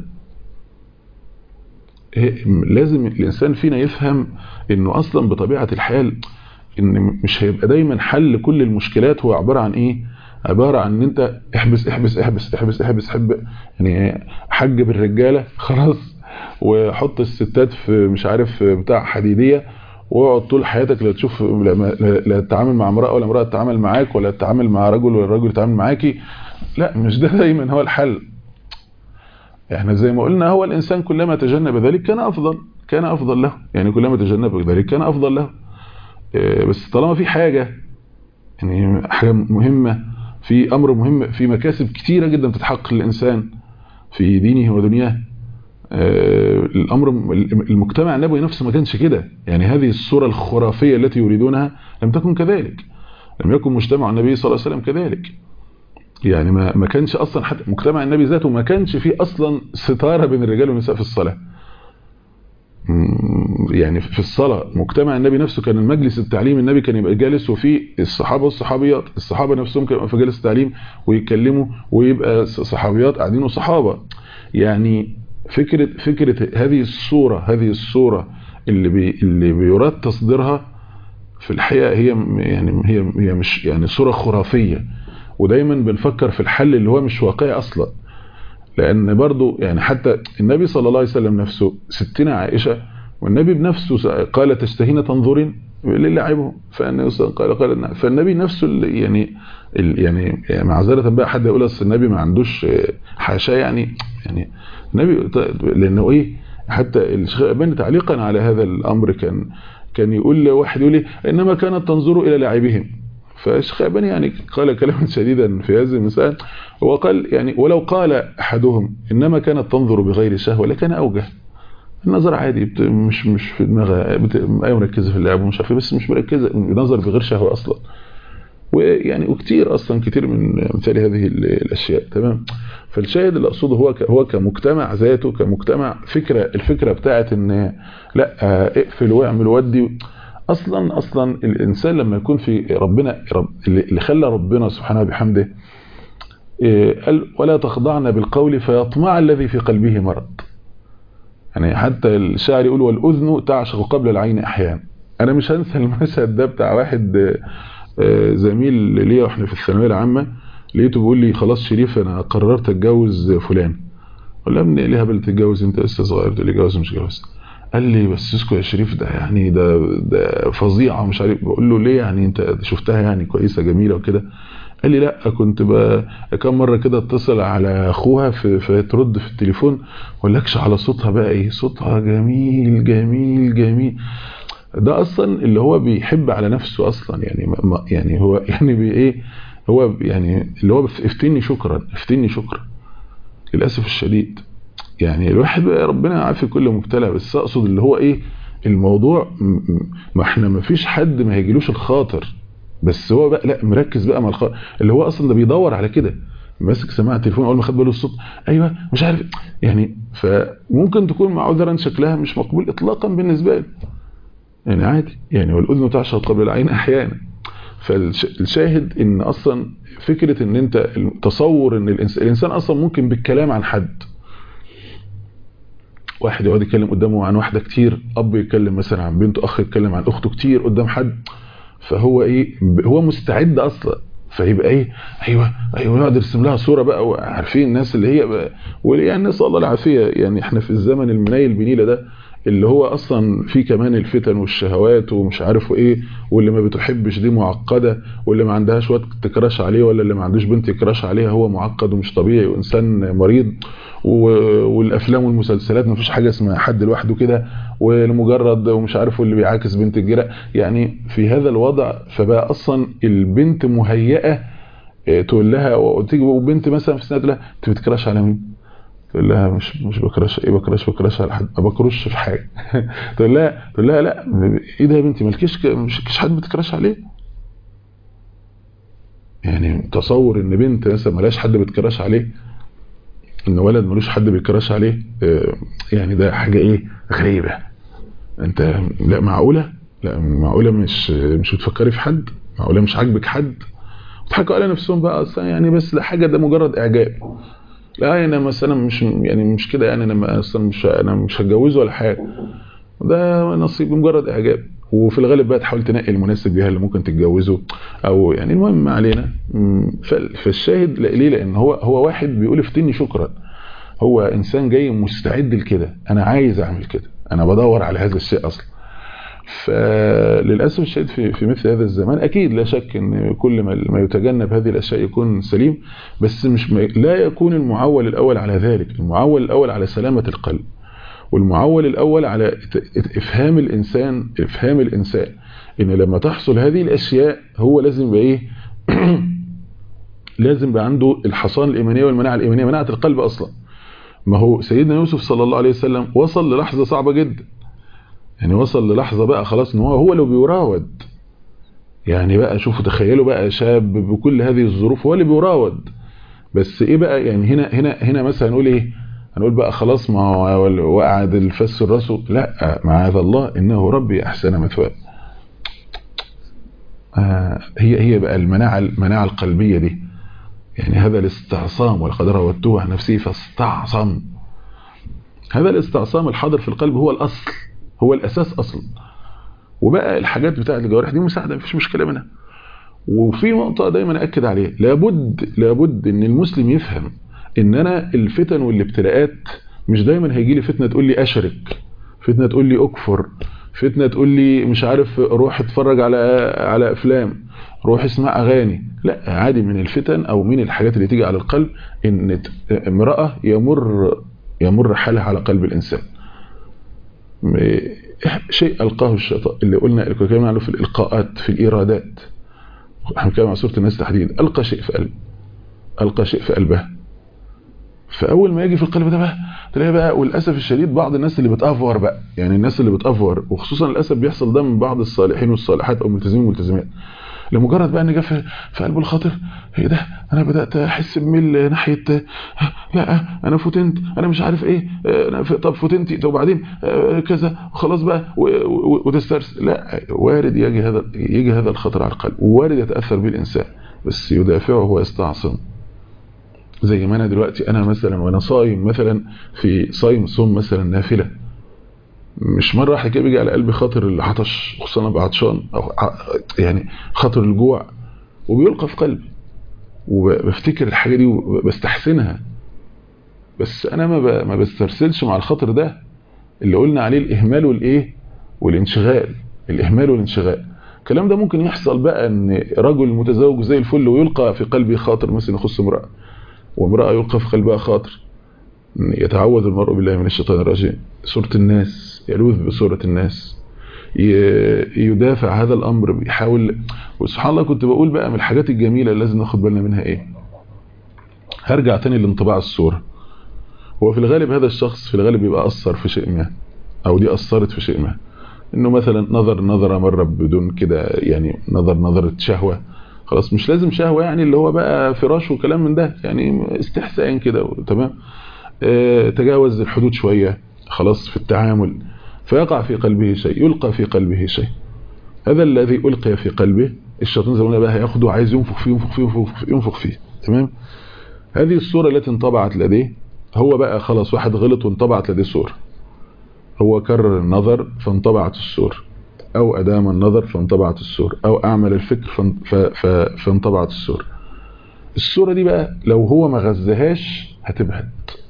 لازم الانسان فينا يفهم انه اصلا بطبيعه الحال ان مش هيبقى دايما حل كل المشكلات هو عباره عن ايه عباره عن ان انت احبس احبس احبس احبس احبس حب يعني حجب الرجاله خلاص وحط الستات في مش عارف بتاع حديديه واقعد طول حياتك لا تشوف لا تتعامل مع امراه ولا امراه تتعامل معاك ولا تتعامل مع رجل ولا الرجل يتعامل معاكي لا مش ده دايما هو الحل احنا زي ما قلنا هو الانسان كلما تجنب ذلك كان افضل كان افضل له يعني كلما تجنب ذلك كان افضل له بس طالما في حاجه يعني حاجه مهمه في امر مهم في مكاسب كتيره جدا تتحقق للانسان في دينه ودنياه الامر المجتمع النبوي نفسه ما كانش كده يعني هذه الصوره الخرافيه التي يريدونها لم تكن كذلك لم يكن مجتمع النبي صلى الله عليه وسلم كذلك يعني ما ما كانش اصلا حتى مجتمع النبي ذاته ما كانش فيه اصلا ستاره بين الرجال والنساء في الصلاه يعني في الصلاة مجتمع النبي نفسه كان المجلس التعليم النبي كان يبقى جالس وفيه الصحابة والصحابيات الصحابة نفسهم كانوا في جالس التعليم ويتكلموا ويبقى صحابيات قاعدين وصحابة يعني فكرة فكرة هذه الصورة هذه الصورة اللي بي اللي بيراد تصديرها في الحقيقة هي يعني هي هي مش يعني صورة خرافية ودايما بنفكر في الحل اللي هو مش واقعي اصلا لان برضو يعني حتى النبي صلى الله عليه وسلم نفسه ستنا عائشة والنبي بنفسه قال تشتهين تنظرين للعبهم فالنبي قال قال فالنبي نفسه اللي يعني يعني معذره بقى حد يقول اصل النبي ما عندوش حاشاه يعني يعني النبي لانه ايه حتى الشيخ ابن تعليقا على هذا الامر كان كان يقول لواحد يقول لي انما كانت تنظر الى لاعبهم فالشيخ ابني يعني قال كلاما شديدا في هذه المسألة وقال يعني ولو قال احدهم انما كانت تنظر بغير شهوه لكان اوجه النظر عادي مش مش في دماغها ايوه مركزه في اللعب ومش عارف بس مش مركزه نظر بغير شهوه اصلا ويعني وكتير اصلا كتير من امثال هذه الاشياء تمام فالشاهد اللي اقصده هو هو كمجتمع ذاته كمجتمع فكره الفكره بتاعت ان لا اقفل واعمل ودي اصلا اصلا الانسان لما يكون في ربنا رب اللي خلى ربنا سبحانه بحمده قال ولا تخضعن بالقول فيطمع الذي في قلبه مرض يعني حتى الشاعر يقول والاذن تعشق قبل العين احيانا انا مش هنسى المشهد ده بتاع واحد زميل ليا واحنا في الثانويه العامه لقيته بيقول لي خلاص شريف انا قررت اتجوز فلان ولا من ليه هبل تتجوز انت لسه صغير تقول لي جوز مش جوز قال لي بس اسكو يا شريف ده يعني ده ده فظيعه مش عارف بقول له ليه يعني انت شفتها يعني كويسه جميله وكده قال لي لا كنت كم مره كده اتصل على اخوها فترد في التليفون ولكش على صوتها بقى ايه صوتها جميل جميل جميل ده اصلا اللي هو بيحب على نفسه اصلا يعني ما يعني هو يعني بي ايه هو يعني اللي هو افتني شكرا افتني شكرا للاسف الشديد يعني الواحد بقى ربنا عافي كل مبتلى بس اقصد اللي هو ايه الموضوع ما احنا ما فيش حد ما هيجيلوش الخاطر بس هو بقى لا مركز بقى مع الخاطر اللي هو اصلا ده بيدور على كده ماسك سماعه التليفون اول ما خد باله الصوت ايوه مش عارف يعني فممكن تكون مع عذرا شكلها مش مقبول اطلاقا بالنسبه له يعني عادي يعني والاذن تعشق قبل العين احيانا فالشاهد ان اصلا فكره ان انت تصور ان الانسان, الإنسان اصلا ممكن بالكلام عن حد واحد يقعد يتكلم قدامه عن واحده كتير اب يتكلم مثلا عن بنته اخ يتكلم عن اخته كتير قدام حد فهو ايه هو مستعد اصلا فيبقى ايه ايوه ايوه يقعد يرسم لها صوره بقى وعارفين الناس اللي هي يعني نسال الله العافيه يعني احنا في الزمن المنيل بنيله ده اللي هو اصلا في كمان الفتن والشهوات ومش عارف ايه واللي ما بتحبش دي معقده واللي ما عندهاش وقت تكراش عليه ولا اللي ما عندوش بنت يكراش عليها هو معقد ومش طبيعي وانسان مريض والافلام والمسلسلات ما فيش حاجه اسمها حد لوحده كده ولمجرد ومش عارف اللي بيعاكس بنت الجيران يعني في هذا الوضع فبقى اصلا البنت مهيئه تقول لها وتيجي وبنت مثلا في سنه تقول لها انت بتكراش على مين تقول لها مش مش بكرش ايه بكرش بكرش على حد ما بكرش في حاجه تقول لها تقول لها لا ايه ده يا بنتي مالكيش مش حد بتكرش عليه يعني تصور ان بنت مثلا ملاش حد بتكرش عليه ان ولد ملوش حد بيكرش عليه يعني ده حاجه ايه غريبه انت لا معقوله لا معقوله مش مش بتفكري في حد معقوله مش عاجبك حد بيضحكوا على نفسهم بقى اصلا يعني بس ده حاجه ده مجرد اعجاب لا انا مثلا مش يعني مش كده يعني انا اصلا مش انا مش هتجوزه ولا حاجه ده نصيب مجرد اعجاب وفي الغالب بقى تحاول تنقي المناسب ليها اللي ممكن تتجوزه او يعني المهم ما علينا فالشاهد ليه لان هو هو واحد بيقول افتني شكرا هو انسان جاي مستعد لكده انا عايز اعمل كده انا بدور على هذا الشيء اصلا فللاسف الشديد في في مثل هذا الزمان اكيد لا شك ان كل ما ما يتجنب هذه الاشياء يكون سليم بس مش لا يكون المعول الاول على ذلك المعول الاول على سلامه القلب والمعول الاول على افهام الانسان افهام الانسان ان لما تحصل هذه الاشياء هو لازم يبقى ايه لازم يبقى عنده الحصان الإيمانية والمناعة الإيمانية مناعة القلب أصلا ما هو سيدنا يوسف صلى الله عليه وسلم وصل للحظة صعبة جدا يعني وصل للحظة بقى خلاص ان هو هو اللي بيراود يعني بقى شوفوا تخيلوا بقى شاب بكل هذه الظروف هو اللي بيراود بس ايه بقى يعني هنا هنا هنا مثلا نقول ايه هنقول بقى خلاص ما هو وقعد الفس الرسول لا معاذ الله انه ربي احسن مثواه آه هي هي بقى المناعه المناعه القلبيه دي يعني هذا الاستعصام ولقد راودته عن نفسه فاستعصم هذا الاستعصام الحاضر في القلب هو الاصل هو الاساس اصلا وبقى الحاجات بتاعه الجوارح دي مساعده مفيش مشكله منها وفي نقطه دايما اكد عليها لابد لابد ان المسلم يفهم ان انا الفتن والابتلاءات مش دايما هيجي لي فتنه تقول لي اشرك فتنه تقول لي اكفر فتنه تقول لي مش عارف روح اتفرج على على افلام روح اسمع اغاني لا عادي من الفتن او من الحاجات اللي تيجي على القلب ان امراه يمر يمر حالها على قلب الانسان شيء القاه الشيطان اللي قلنا اللي كنا عنه في الالقاءات في الايرادات احنا بنتكلم عن سوره الناس تحديدا القى شيء في قلب القى شيء في قلبها فاول ما يجي في القلب ده بقى تلاقي بقى والاسف الشديد بعض الناس اللي بتافور بقى يعني الناس اللي بتافور وخصوصا للاسف بيحصل ده من بعض الصالحين والصالحات او الملتزمين والملتزمات لمجرد بقى ان جه في قلبه الخاطر ايه ده انا بدات احس بميل ناحيه لا انا فتنت انا مش عارف ايه أنا طب فتنتي طب وبعدين كذا وخلاص بقى وتسترسل لا وارد يجي هذا يجي هذا الخطر على القلب ووارد يتاثر به الانسان بس يدافعه ويستعصم زي ما انا دلوقتي انا مثلا وانا صايم مثلا في صايم صوم مثلا نافله مش مرة واحدة كده بيجي على قلبي خاطر العطش خصوصا انا بعطشان او يعني خاطر الجوع وبيلقى في قلبي وبفتكر الحاجة دي وبستحسنها بس انا ما ما بسترسلش مع الخاطر ده اللي قلنا عليه الاهمال والايه والانشغال الاهمال والانشغال الكلام ده ممكن يحصل بقى ان رجل متزوج زي الفل ويلقى في قلبه خاطر مثلا يخص امرأة وامرأة يلقى في قلبها خاطر يتعوذ المرء بالله من الشيطان الرجيم سورة الناس يلوذ بسورة الناس يدافع هذا الأمر بيحاول وسبحان الله كنت بقول بقى من الحاجات الجميلة اللي لازم ناخد بالنا منها ايه هرجع تاني لانطباع الصورة هو في الغالب هذا الشخص في الغالب بيبقى أثر في شيء ما أو دي أثرت في شيء ما إنه مثلا نظر نظرة مرة بدون كده يعني نظر نظرة شهوة خلاص مش لازم شهوة يعني اللي هو بقى فراش وكلام من ده يعني استحسان كده تمام اه تجاوز الحدود شوية خلاص في التعامل فيقع في قلبه شيء يلقى في قلبه شيء هذا الذي ألقي في قلبه الشيطان زي ما بقى هياخده عايز ينفخ فيه ينفخ فيه ينفخ فيه, ينفخ فيه. تمام هذه الصورة التي انطبعت لديه هو بقى خلاص واحد غلط وانطبعت لديه صورة هو كرر النظر فانطبعت الصورة أو أدام النظر فانطبعت الصورة أو أعمل الفكر فانطبعت الصورة الصورة دي بقى لو هو ما غزهاش هتبهد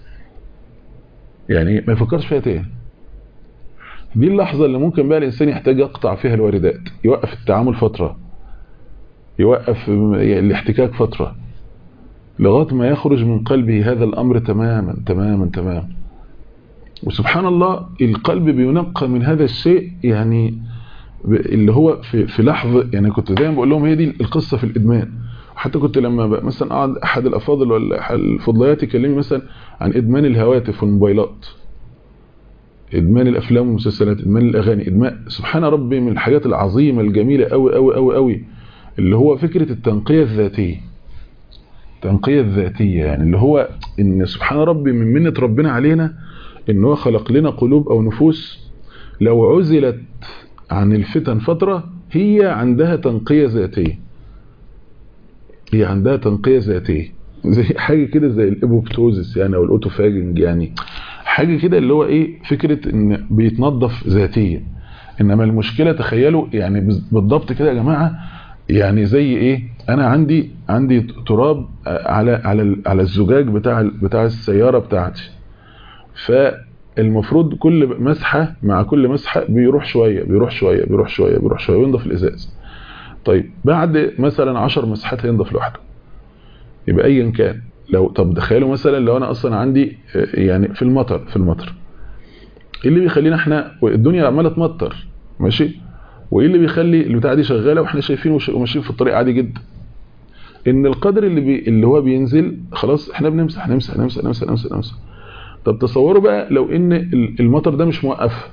يعني ما يفكرش فيها تاني دي اللحظة اللي ممكن بقى الإنسان يحتاج يقطع فيها الواردات يوقف التعامل فترة يوقف الاحتكاك فترة لغاية ما يخرج من قلبه هذا الأمر تماما تماما تماما وسبحان الله القلب بينقى من هذا الشيء يعني اللي هو في, في لحظة يعني كنت دايما بقول لهم هي دي القصة في الإدمان حتى كنت لما مثلا اقعد احد الافاضل ولا الفضليات يكلمني مثلا عن ادمان الهواتف والموبايلات ادمان الافلام والمسلسلات ادمان الاغاني ادمان سبحان ربي من الحاجات العظيمه الجميله قوي قوي قوي قوي اللي هو فكره التنقيه الذاتيه التنقيه الذاتيه يعني اللي هو ان سبحان ربي من منه ربنا علينا ان هو خلق لنا قلوب او نفوس لو عزلت عن الفتن فتره هي عندها تنقيه ذاتيه هي عندها تنقية ذاتية زي حاجة كده زي الابوبتوزس يعني او الاوتوفاجنج يعني حاجة كده اللي هو ايه فكرة ان بيتنظف ذاتيا انما المشكلة تخيلوا يعني بالضبط كده يا جماعة يعني زي ايه انا عندي عندي تراب على على على الزجاج بتاع بتاع السيارة بتاعتي فالمفروض كل مسحة مع كل مسحة بيروح شوية بيروح شوية بيروح شوية بيروح شوية وينضف الازاز طيب بعد مثلا 10 مساحات هينضف لوحده يبقى ايا كان لو طب تخيلوا مثلا لو انا اصلا عندي يعني في المطر في المطر ايه اللي بيخلينا احنا الدنيا عماله تمطر ماشي وايه اللي بيخلي البتاعه دي شغاله واحنا شايفين وماشيين في الطريق عادي جدا ان القدر اللي بي اللي هو بينزل خلاص احنا بنمسح نمسح نمسح نمسح نمسح نمسح طب تصوروا بقى لو ان المطر ده مش موقف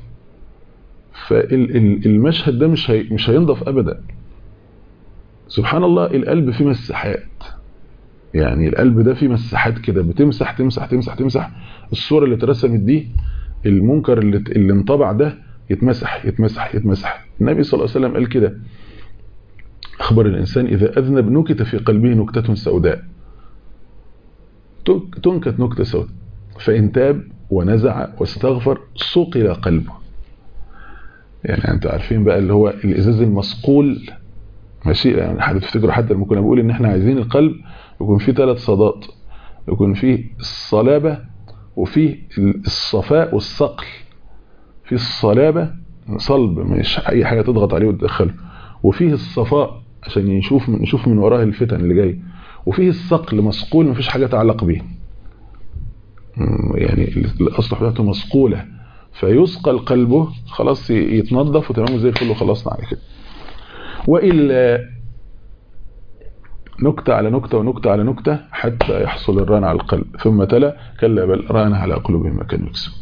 فالمشهد ده مش هي مش هينضف ابدا سبحان الله القلب فيه مساحات يعني القلب ده فيه مساحات كده بتمسح تمسح تمسح تمسح الصورة اللي اترسمت دي المنكر اللي, اللي انطبع ده يتمسح يتمسح يتمسح النبي صلى الله عليه وسلم قال كده أخبر الإنسان إذا أذنب نكت في قلبه نكتة سوداء تنكت نكتة سوداء فإن تاب ونزع واستغفر صقل قلبه يعني أنتوا عارفين بقى اللي هو الإزاز المصقول ماشي يعني حد تفتكروا حتى لما كنا بنقول إن إحنا عايزين القلب يكون فيه ثلاث صدات يكون فيه الصلابة وفيه الصفاء والصقل في الصلابة صلب مش أي حاجة تضغط عليه وتدخله وفيه الصفاء عشان نشوف من نشوف من وراه الفتن اللي جاي وفيه الصقل مسقول مفيش حاجة تعلق به يعني الأصل بتاعته مسقولة فيسقل قلبه خلاص يتنظف وتمام زي الفل وخلصنا على كده وإلا نكتة على نكتة ونكتة على نكتة حتى يحصل الران على القلب ثم تلا كلا بل ران على قلوبهم ما كانوا يكسبون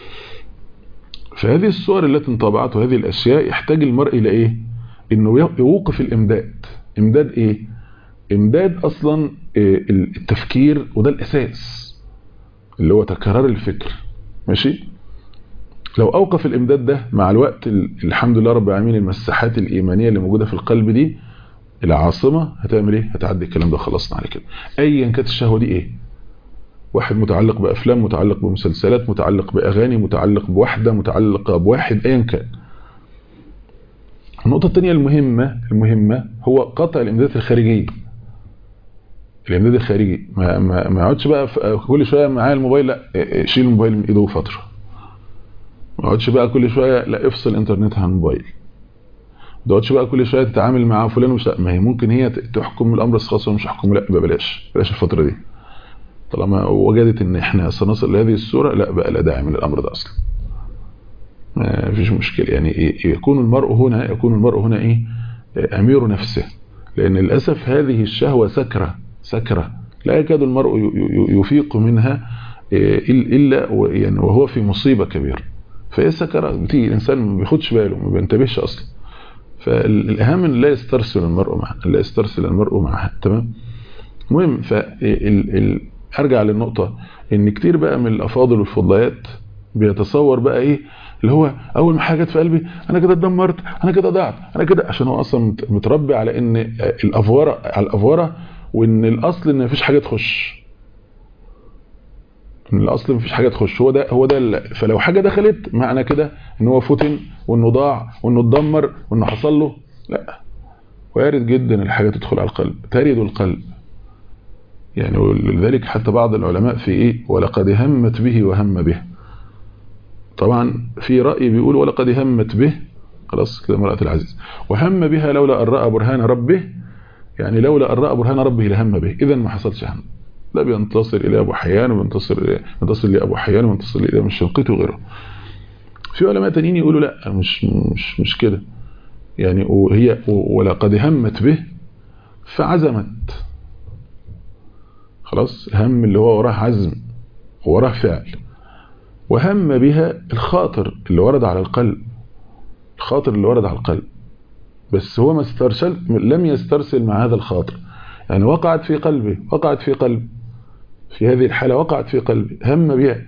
فهذه الصور التي انطبعت وهذه الأشياء يحتاج المرء إلى إيه إنه يوقف الإمداد إمداد إيه إمداد أصلا التفكير وده الأساس اللي هو تكرار الفكر ماشي لو أوقف الإمداد ده مع الوقت الحمد لله رب العالمين المساحات الإيمانية اللي موجودة في القلب دي العاصمة هتعمل ايه هتعدي الكلام ده خلصنا على كده ايا كانت الشهوة دي ايه واحد متعلق بافلام متعلق بمسلسلات متعلق باغاني متعلق بوحدة متعلق بواحد ايا كان النقطة الثانية المهمة المهمة هو قطع الامدادات الخارجية الامداد الخارجي ما ما ما يقعدش بقى كل شوية معايا الموبايل لا شيل الموبايل من ايده فترة ما يقعدش بقى كل شوية لا افصل انترنت عن الموبايل دوتش بقى كل شويه تتعامل مع فلان ومش ما هي ممكن هي تحكم الامر خاص ومش تحكم لا يبقى بلاش بلاش الفتره دي طالما وجدت ان احنا سنصل لهذه الصوره لا بقى لا داعي من الامر ده اصلا ما فيش مشكله يعني يكون المرء هنا يكون المرء هنا ايه امير نفسه لان للاسف هذه الشهوه سكره سكره لا يكاد المرء يفيق منها الا يعني وهو في مصيبه كبيره فهي سكره بتيجي الانسان ما بياخدش باله ما بينتبهش اصلا فالاهم ان لا يسترسل المرء معها لا يسترسل المرء معها تمام المهم ف ارجع للنقطه ان كتير بقى من الافاضل والفضليات بيتصور بقى ايه اللي هو اول ما حاجه جت في قلبي انا كده اتدمرت انا كده ضعت انا كده عشان هو اصلا متربي على ان الافوره على الافوره وان الاصل ان مفيش حاجه تخش ان الاصل مفيش حاجه تخش هو ده هو ده فلو حاجه دخلت معنى كده ان هو فتن وانه ضاع وانه اتدمر وانه حصل له لا وارد جدا الحاجه تدخل على القلب ترد القلب يعني ولذلك حتى بعض العلماء في ايه ولقد همت به وهم به طبعا في راي بيقول ولقد همت به خلاص كده امراه العزيز وهم بها لولا ان راى برهان ربه يعني لولا ان راى برهان ربه لهم به اذا ما حصلش هم لا بينتصر الى ابو حيان وبينتصر ينتصر لابو حيان وينتصر الى من شنقيط وغيره في علماء تانيين يقولوا لا مش مش مش كده يعني وهي ولقد همت به فعزمت خلاص الهم اللي هو وراه عزم وراه فعل وهم بها الخاطر اللي ورد على القلب الخاطر اللي ورد على القلب بس هو ما استرسل لم يسترسل مع هذا الخاطر يعني وقعت في قلبه وقعت في قلب في هذه الحالة وقعت في قلبي هم بها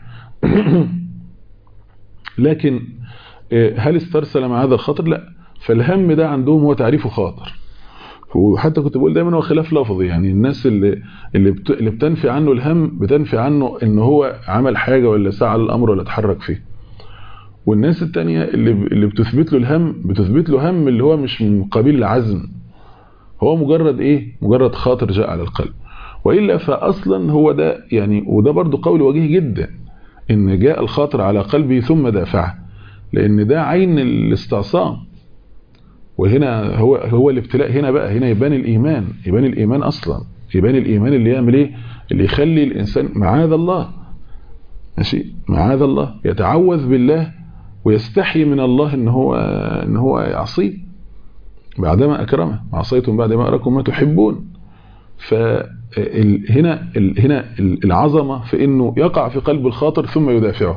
لكن هل استرسل مع هذا الخاطر لا فالهم ده عندهم هو تعريفه خاطر وحتى كنت بقول دايما هو خلاف لفظي يعني الناس اللي اللي, بت... اللي بتنفي عنه الهم بتنفي عنه ان هو عمل حاجة ولا سعى الامر ولا اتحرك فيه والناس التانية اللي اللي بتثبت له الهم بتثبت له هم اللي هو مش من قبيل العزم هو مجرد ايه مجرد خاطر جاء على القلب وإلا فأصلا هو ده يعني وده برضو قول وجيه جدا إن جاء الخاطر على قلبي ثم دافعه لأن ده عين الاستعصام وهنا هو هو الابتلاء هنا بقى هنا يبان الإيمان يبان الإيمان أصلا يبان الإيمان اللي يعمل إيه اللي يخلي الإنسان معاذ الله ماشي معاذ الله يتعوذ بالله ويستحي من الله إن هو إن هو يعصيه بعدما أكرمه عصيتم بعد ما أراكم ما تحبون فهنا هنا العظمة في انه يقع في قلب الخاطر ثم يدافعه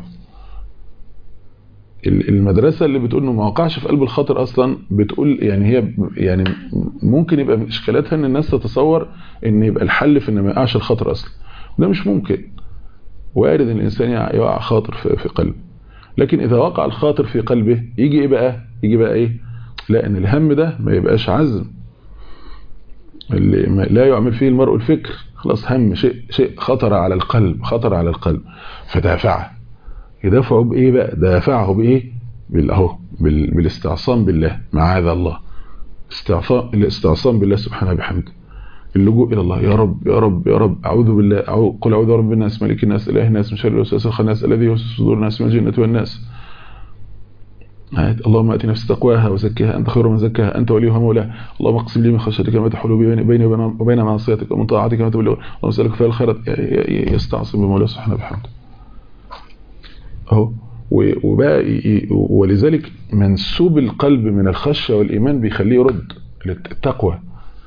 المدرسة اللي بتقول انه ما وقعش في قلب الخاطر اصلا بتقول يعني هي يعني ممكن يبقى من اشكالاتها ان الناس تتصور ان يبقى الحل في ان ما يقعش الخاطر اصلا ده مش ممكن وارد ان الانسان يقع خاطر في قلبه لكن اذا وقع الخاطر في قلبه يجي ايه بقى يجي بقى ايه لا ان الهم ده ما يبقاش عزم اللي لا يعمل فيه المرء الفكر خلاص هم شيء شيء خطر على القلب خطر على القلب فدافعه يدافعه بايه بقى دافعه بايه بالاهو بالاستعصام بالله معاذ الله استعصام الاستعصام بالله سبحانه بحمده اللجوء الى الله يا رب يا رب يا رب اعوذ بالله أعوذ قل اعوذ برب الناس ملك الناس اله الناس من شر الوسواس الخناس الذي يوسوس في صدور الناس من الجنه والناس اللهم اتي نفس تقواها وزكها انت خير من زكاها انت وليها مولاها اللهم اقسم لي من خشيتك ما تحول بيني وبين معصيتك ومن طاعتك ما تبلغ اللهم اسالك فيها الخير يستعصم بمولاه سبحانه بحمده اهو وبقى ولذلك منسوب القلب من الخشيه والايمان بيخليه يرد التقوى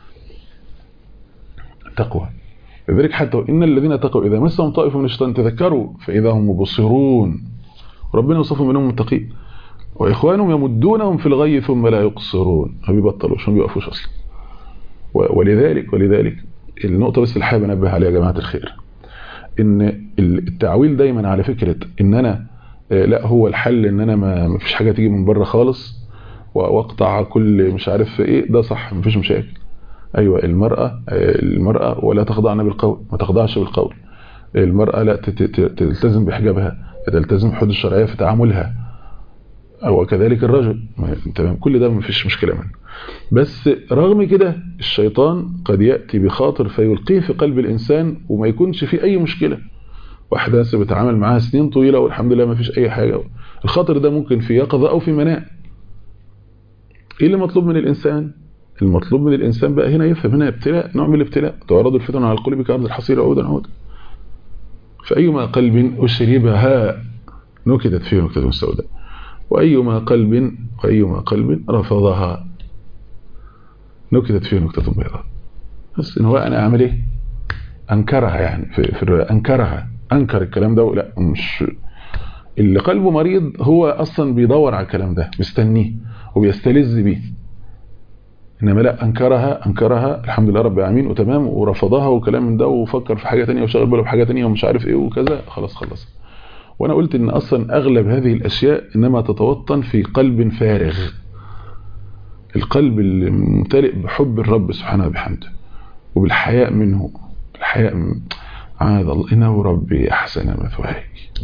التقوى لذلك حتى ان الذين اتقوا اذا مسهم طائف من الشيطان تذكروا فاذا هم مبصرون ربنا وصفهم منهم متقين واخوانهم يمدونهم في الغي ثم لا يقصرون ما بيبطلوش ما بيوقفوش اصلا ولذلك ولذلك النقطه بس اللي حابب انبه عليها يا جماعه الخير ان التعويل دايما على فكره ان انا لا هو الحل ان انا ما فيش حاجه تيجي من بره خالص واقطع كل مش عارف ايه ده صح مفيش مشاكل ايوه المراه المراه ولا تخضعن بالقول ما تخضعش بالقول المراه لا تلتزم بحجابها تلتزم بحدود الشرعيه في تعاملها وكذلك الرجل تمام كل ده مفيش مشكله منه بس رغم كده الشيطان قد ياتي بخاطر فيلقيه في قلب الانسان وما يكونش فيه اي مشكله واحده لسه بتعامل معاها سنين طويله والحمد لله ما فيش اي حاجه الخاطر ده ممكن في يقظه او في منام ايه اللي مطلوب من الانسان المطلوب من الانسان بقى هنا يفهم هنا ابتلاء نوع من الابتلاء تعرض الفتن على القلوب كأرض الحصير عودا عودا فأيما قلب أشربها نكدت فيه نكتة سوداء وأيما قلب وأيما قلب رفضها نكتت فيه نكتة بيضاء بس إن هو أنا أعمل إيه أنكرها يعني في, في الرواية أنكرها أنكر الكلام ده لا مش اللي قلبه مريض هو أصلا بيدور على الكلام ده مستنيه وبيستلذ بيه انما لا انكرها انكرها الحمد لله رب العالمين وتمام ورفضها وكلام من ده وفكر في حاجه ثانيه وشغل باله بحاجه ثانيه ومش عارف ايه وكذا خلاص خلص وانا قلت ان اصلا اغلب هذه الاشياء انما تتوطن في قلب فارغ القلب الممتلئ بحب الرب سبحانه وبحمده وبالحياء منه الحياء من عاد الله انه ربي احسن مثواي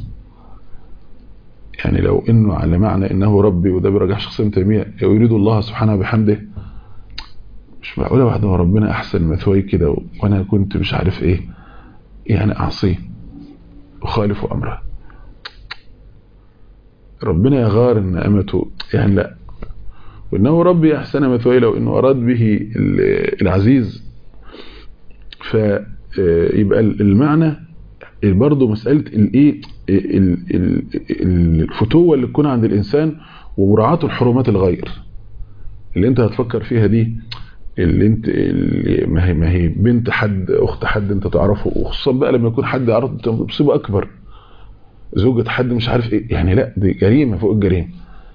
يعني لو انه على معنى انه ربي وده بيرجع شخص ابن تيميه يريد الله سبحانه وبحمده مش معقولة واحدة وربنا أحسن مثواي كده وأنا كنت مش عارف إيه يعني أعصيه أخالف أمره ربنا يغار إن أمته يعني لا وإنه ربي أحسن مثواي لو إنه أراد به العزيز فيبقى المعنى برضه مسألة الإيه الفتوة اللي تكون عند الإنسان ومراعاة الحرمات الغير اللي انت هتفكر فيها دي اللي انت اللي ما هي ما هي بنت حد اخت حد انت تعرفه وخصوصا بقى لما يكون حد يعرف مصيبه اكبر زوجة حد مش عارف ايه يعني لا دي جريمه فوق الجريمه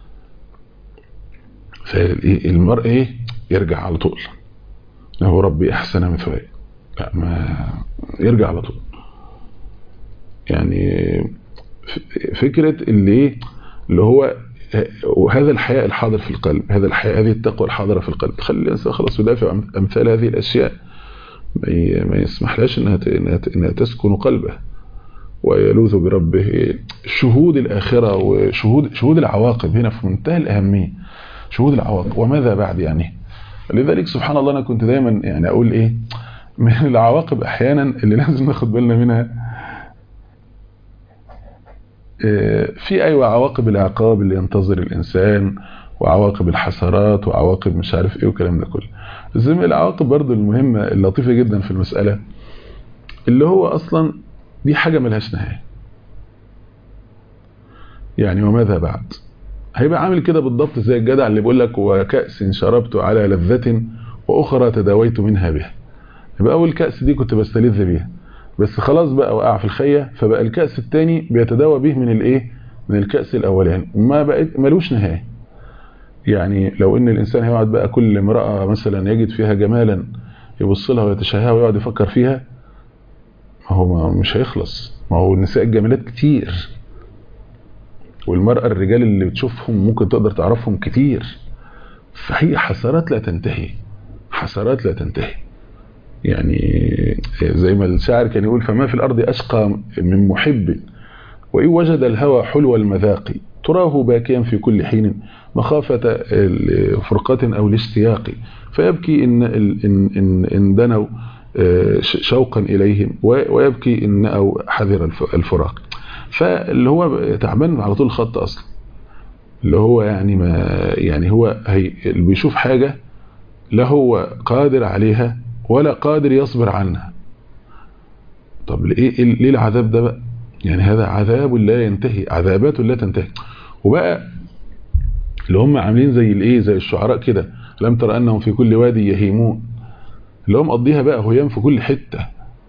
فالمرء ايه يرجع على طول له ربي احسن مثواي لا ما يرجع على طول يعني فكره اللي ايه اللي هو وهذا الحياء الحاضر في القلب هذا الحياء هذه التقوى الحاضرة في القلب تخلي الإنسان خلاص يدافع عن أمثال هذه الأشياء ما يسمحلاش إنها إنها تسكن قلبه ويلوذ بربه شهود الآخرة وشهود شهود العواقب هنا في منتهى الأهمية شهود العواقب وماذا بعد يعني لذلك سبحان الله أنا كنت دايما يعني أقول إيه من العواقب أحيانا اللي لازم ناخد بالنا منها في أيوة عواقب العقاب اللي ينتظر الإنسان وعواقب الحسرات وعواقب مش عارف إيه والكلام ده كله بس من العواقب برضو المهمة اللطيفة جدا في المسألة اللي هو أصلا دي حاجة ملهاش نهاية يعني وماذا بعد هيبقى عامل كده بالضبط زي الجدع اللي بيقول لك وكأس شربت على لذة وأخرى تداويت منها بها يبقى اول كأس دي كنت بستلذ بيها بس خلاص بقى وقع في الخية فبقى الكأس الثاني بيتداوى به من الايه من الكأس الاولاني وما بقت ملوش نهايه يعني لو ان الانسان هيقعد بقى كل امرأة مثلا يجد فيها جمالا يبص لها ويتشهاها ويقعد يفكر فيها ما هو ما مش هيخلص ما هو النساء الجميلات كتير والمرأة الرجال اللي بتشوفهم ممكن تقدر تعرفهم كتير فهي حسرات لا تنتهي حسرات لا تنتهي يعني زي ما الشاعر كان يقول فما في الأرض أشقى من محب وإن وجد الهوى حلو المذاق تراه باكيا في كل حين مخافة فرقة أو الاشتياق فيبكي إن, إن, إن, إن دنوا شوقا إليهم ويبكي إن أو حذر الفراق فاللي هو تعبان على طول الخط أصلا اللي هو يعني ما يعني هو هي اللي بيشوف حاجة لا هو قادر عليها ولا قادر يصبر عنها طب ليه ليه العذاب ده بقى يعني هذا عذاب لا ينتهي عذابات لا تنتهي وبقى اللي هم عاملين زي الايه زي الشعراء كده لم ترى انهم في كل وادي يهيمون اللي هم مقضيها بقى هيام في كل حته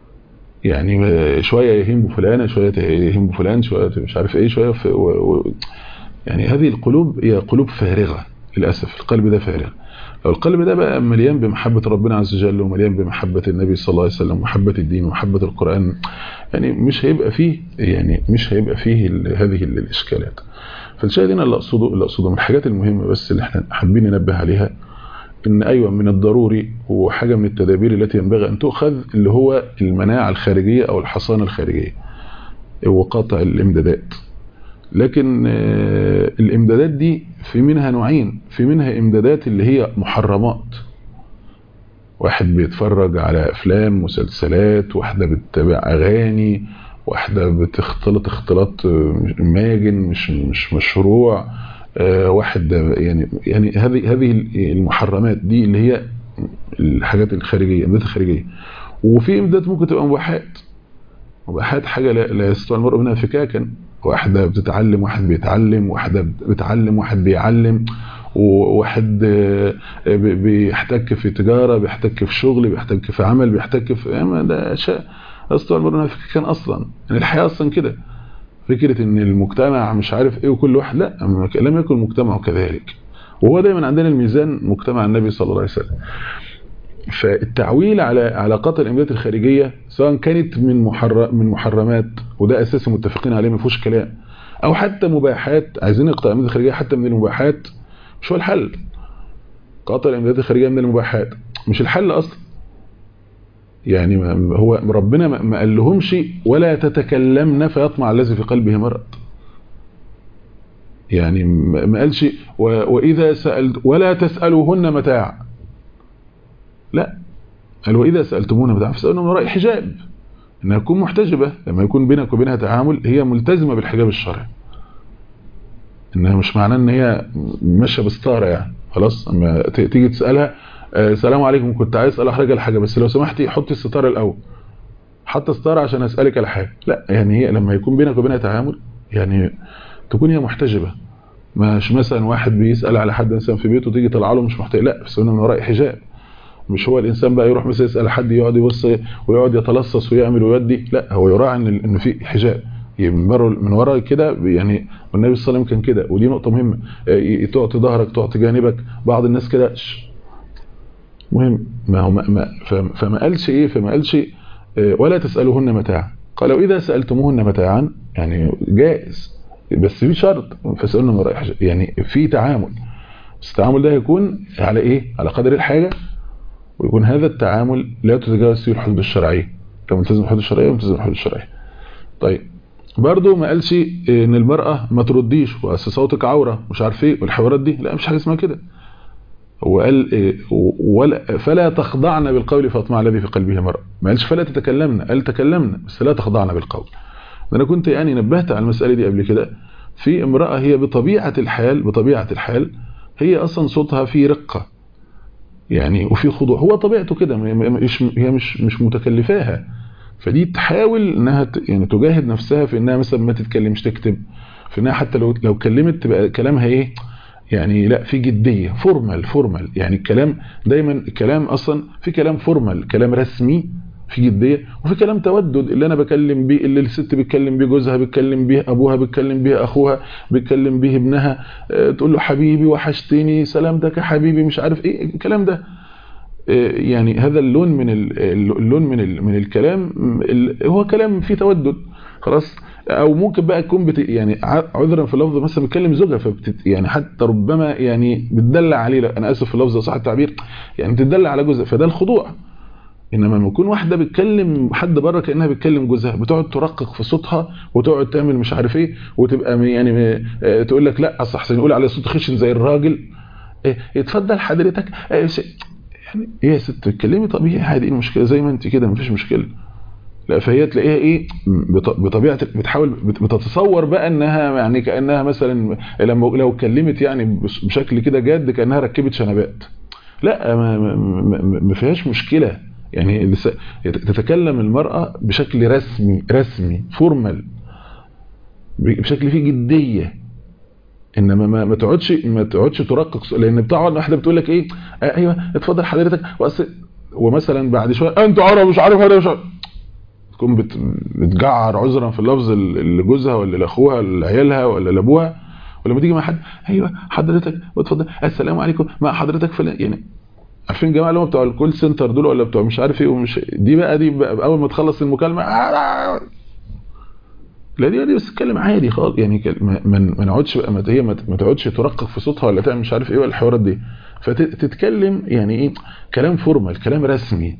يعني شويه يهيم بفلانه شويه يهيم بفلان شويه مش عارف ايه شويه في و و يعني هذه القلوب هي قلوب فارغه للاسف القلب ده فارغ لو القلب ده بقى مليان بمحبة ربنا عز وجل ومليان بمحبة النبي صلى الله عليه وسلم ومحبة الدين ومحبة القرآن يعني مش هيبقى فيه يعني مش هيبقى فيه هذه الإشكالات فالشاهد هنا اللي أقصده اللي أقصده من الحاجات المهمة بس اللي احنا حابين ننبه عليها إن أيوة من الضروري وحاجة من التدابير التي ينبغي أن تؤخذ اللي هو المناعة الخارجية أو الحصانة الخارجية وقطع الإمدادات لكن الامدادات دي في منها نوعين في منها امدادات اللي هي محرمات واحد بيتفرج على افلام مسلسلات واحدة بتتابع اغاني واحدة بتختلط اختلاط ماجن مش مش مشروع واحد يعني يعني هذه هذه المحرمات دي اللي هي الحاجات الخارجيه الامدادات الخارجيه وفي امدادات ممكن تبقى مباحات مباحات حاجه لا, لا يستطيع المرء منها فكاكا واحدة بتتعلم واحد بيتعلم واحدة بتعلم واحد بيعلم وواحد بيحتك في تجارة بيحتك في شغل بيحتك في عمل بيحتك في ده أشياء أصلا المرة كان أصلا يعني الحياة أصلا كده فكرة ان المجتمع مش عارف ايه وكل واحد لا لم يكن المجتمع كذلك وهو دايما عندنا الميزان مجتمع النبي صلى الله عليه وسلم فالتعويل على علاقات الامدادات الخارجيه سواء كانت من محرم من محرمات وده اساسي متفقين عليه ما فيهوش كلام او حتى مباحات عايزين نقطع الامدادات الخارجيه حتى من المباحات مش هو الحل قطع الامدادات الخارجيه من المباحات مش الحل اصلا يعني هو ربنا ما قال لهمش ولا تتكلمن فيطمع الذي في قلبه مرض يعني ما قالش واذا سالت ولا تسالوهن متاع لا قال وإذا سألتمونا متاع فاسألوا من وراء حجاب إنها تكون محتجبة لما يكون بينك وبينها تعامل هي ملتزمة بالحجاب الشرعي إنها مش معناه إن هي ماشية بستارة يعني خلاص أما تيجي تسألها السلام عليكم كنت عايز أسأل حاجة الحاجة بس لو سمحتي حطي الستارة الأول حط ستارة عشان أسألك على حاجة لا يعني هي لما يكون بينك وبينها تعامل يعني تكون هي محتجبة مش مثلا واحد بيسأل على حد مثلا في بيته تيجي طلع له مش محتاج لا بس من وراء حجاب مش هو الانسان بقى يروح مثلا يسال حد يقعد يبص ويقعد يتلصص ويعمل ويودي لا هو يراعي ان ان في حجاب من ورا كده يعني والنبي صلى الله عليه وسلم كان كده ودي نقطه مهمه تعطي ظهرك تعطي جانبك بعض الناس كده مهم ما هو ما فما قالش ايه فما قالش ولا تسالوهن متاعا قال واذا سالتموهن متاعا يعني جائز بس في شرط فاسالوهن من حجاب يعني في تعامل بس التعامل ده هيكون على ايه على قدر الحاجه ويكون هذا التعامل لا تتجاوز فيه الحدود الشرعية لو ملتزم بالحدود الشرعية ملتزم بالحدود الشرعية طيب برضه ما قالش ان المرأة ما ترديش واصل صوتك عورة مش عارف ايه والحوارات دي لا مش حاجة اسمها كده هو قال إيه ولا فلا تخضعن بالقول فاطمع الذي في قلبه مرأة ما قالش فلا تتكلمن قال تكلمنا بس لا تخضعن بالقول انا كنت يعني نبهت على المسألة دي قبل كده في امرأة هي بطبيعة الحال بطبيعة الحال هي اصلا صوتها فيه رقة يعني وفي خضوع هو طبيعته كده مش هي مش مش متكلفاها فدي تحاول انها يعني تجاهد نفسها في انها مثلا ما تتكلمش تكتب في انها حتى لو لو كلمت تبقى كلامها ايه يعني لا في جديه فورمال فورمال يعني الكلام دايما الكلام اصلا في كلام فورمال كلام رسمي في جديه وفي كلام تودد اللي انا بكلم بيه اللي الست بتكلم بيه جوزها بتكلم بيه ابوها بتكلم بيه اخوها بتكلم بيه ابنها اه تقول له حبيبي وحشتني سلامتك يا حبيبي مش عارف ايه الكلام ده اه يعني هذا اللون من اللون من من الكلام هو كلام فيه تودد خلاص او ممكن بقى تكون بت يعني عذرا في اللفظ مثلا بتكلم زوجها فبتت يعني حتى ربما يعني بتدلع عليه انا اسف في اللفظ صح التعبير يعني بتدلع على جوزها فده الخضوع انما لما يكون واحده بتكلم حد بره كانها بتكلم جوزها بتقعد ترقق في صوتها وتقعد تعمل مش عارف ايه وتبقى يعني تقول لك لا اصل احسن يقول على صوت خشن زي الراجل إيه اتفضل حضرتك إيه يعني ايه يا ست اتكلمي طبيعي عادي ايه المشكله زي ما انت كده مفيش مشكله لا فهي تلاقيها ايه بطبيعه بتحاول بتتصور بقى انها يعني كانها مثلا لما لو اتكلمت يعني بشكل كده جاد كانها ركبت شنبات لا ما, ما, ما فيهاش مشكله يعني تتكلم المرأة بشكل رسمي رسمي فورمال بشكل فيه جدية انما ما, ما تقعدش ما تقعدش ترقق لان بتقعد واحده بتقول لك ايه آه ايوه اتفضل حضرتك ومثلا بعد شويه انت عرب مش عارف انا مش عارف تكون بتجعر عذرا في اللفظ لجوزها ولا لاخوها ولا لعيالها ولا لابوها ولما تيجي مع حد ايوه حضرتك واتفضل السلام عليكم مع حضرتك فلان يعني عارفين الجماعه اللي هم بتوع الكول سنتر دول ولا بتوع مش عارف ايه ومش دي بقى دي بقى اول ما تخلص المكالمه لا دي دي بس تتكلم عادي خالص يعني ما ما نقعدش بقى ما هي ما تقعدش ترقق في صوتها ولا تعمل مش عارف ايه ولا الحوارات دي فتتكلم يعني ايه كلام فورمال كلام رسمي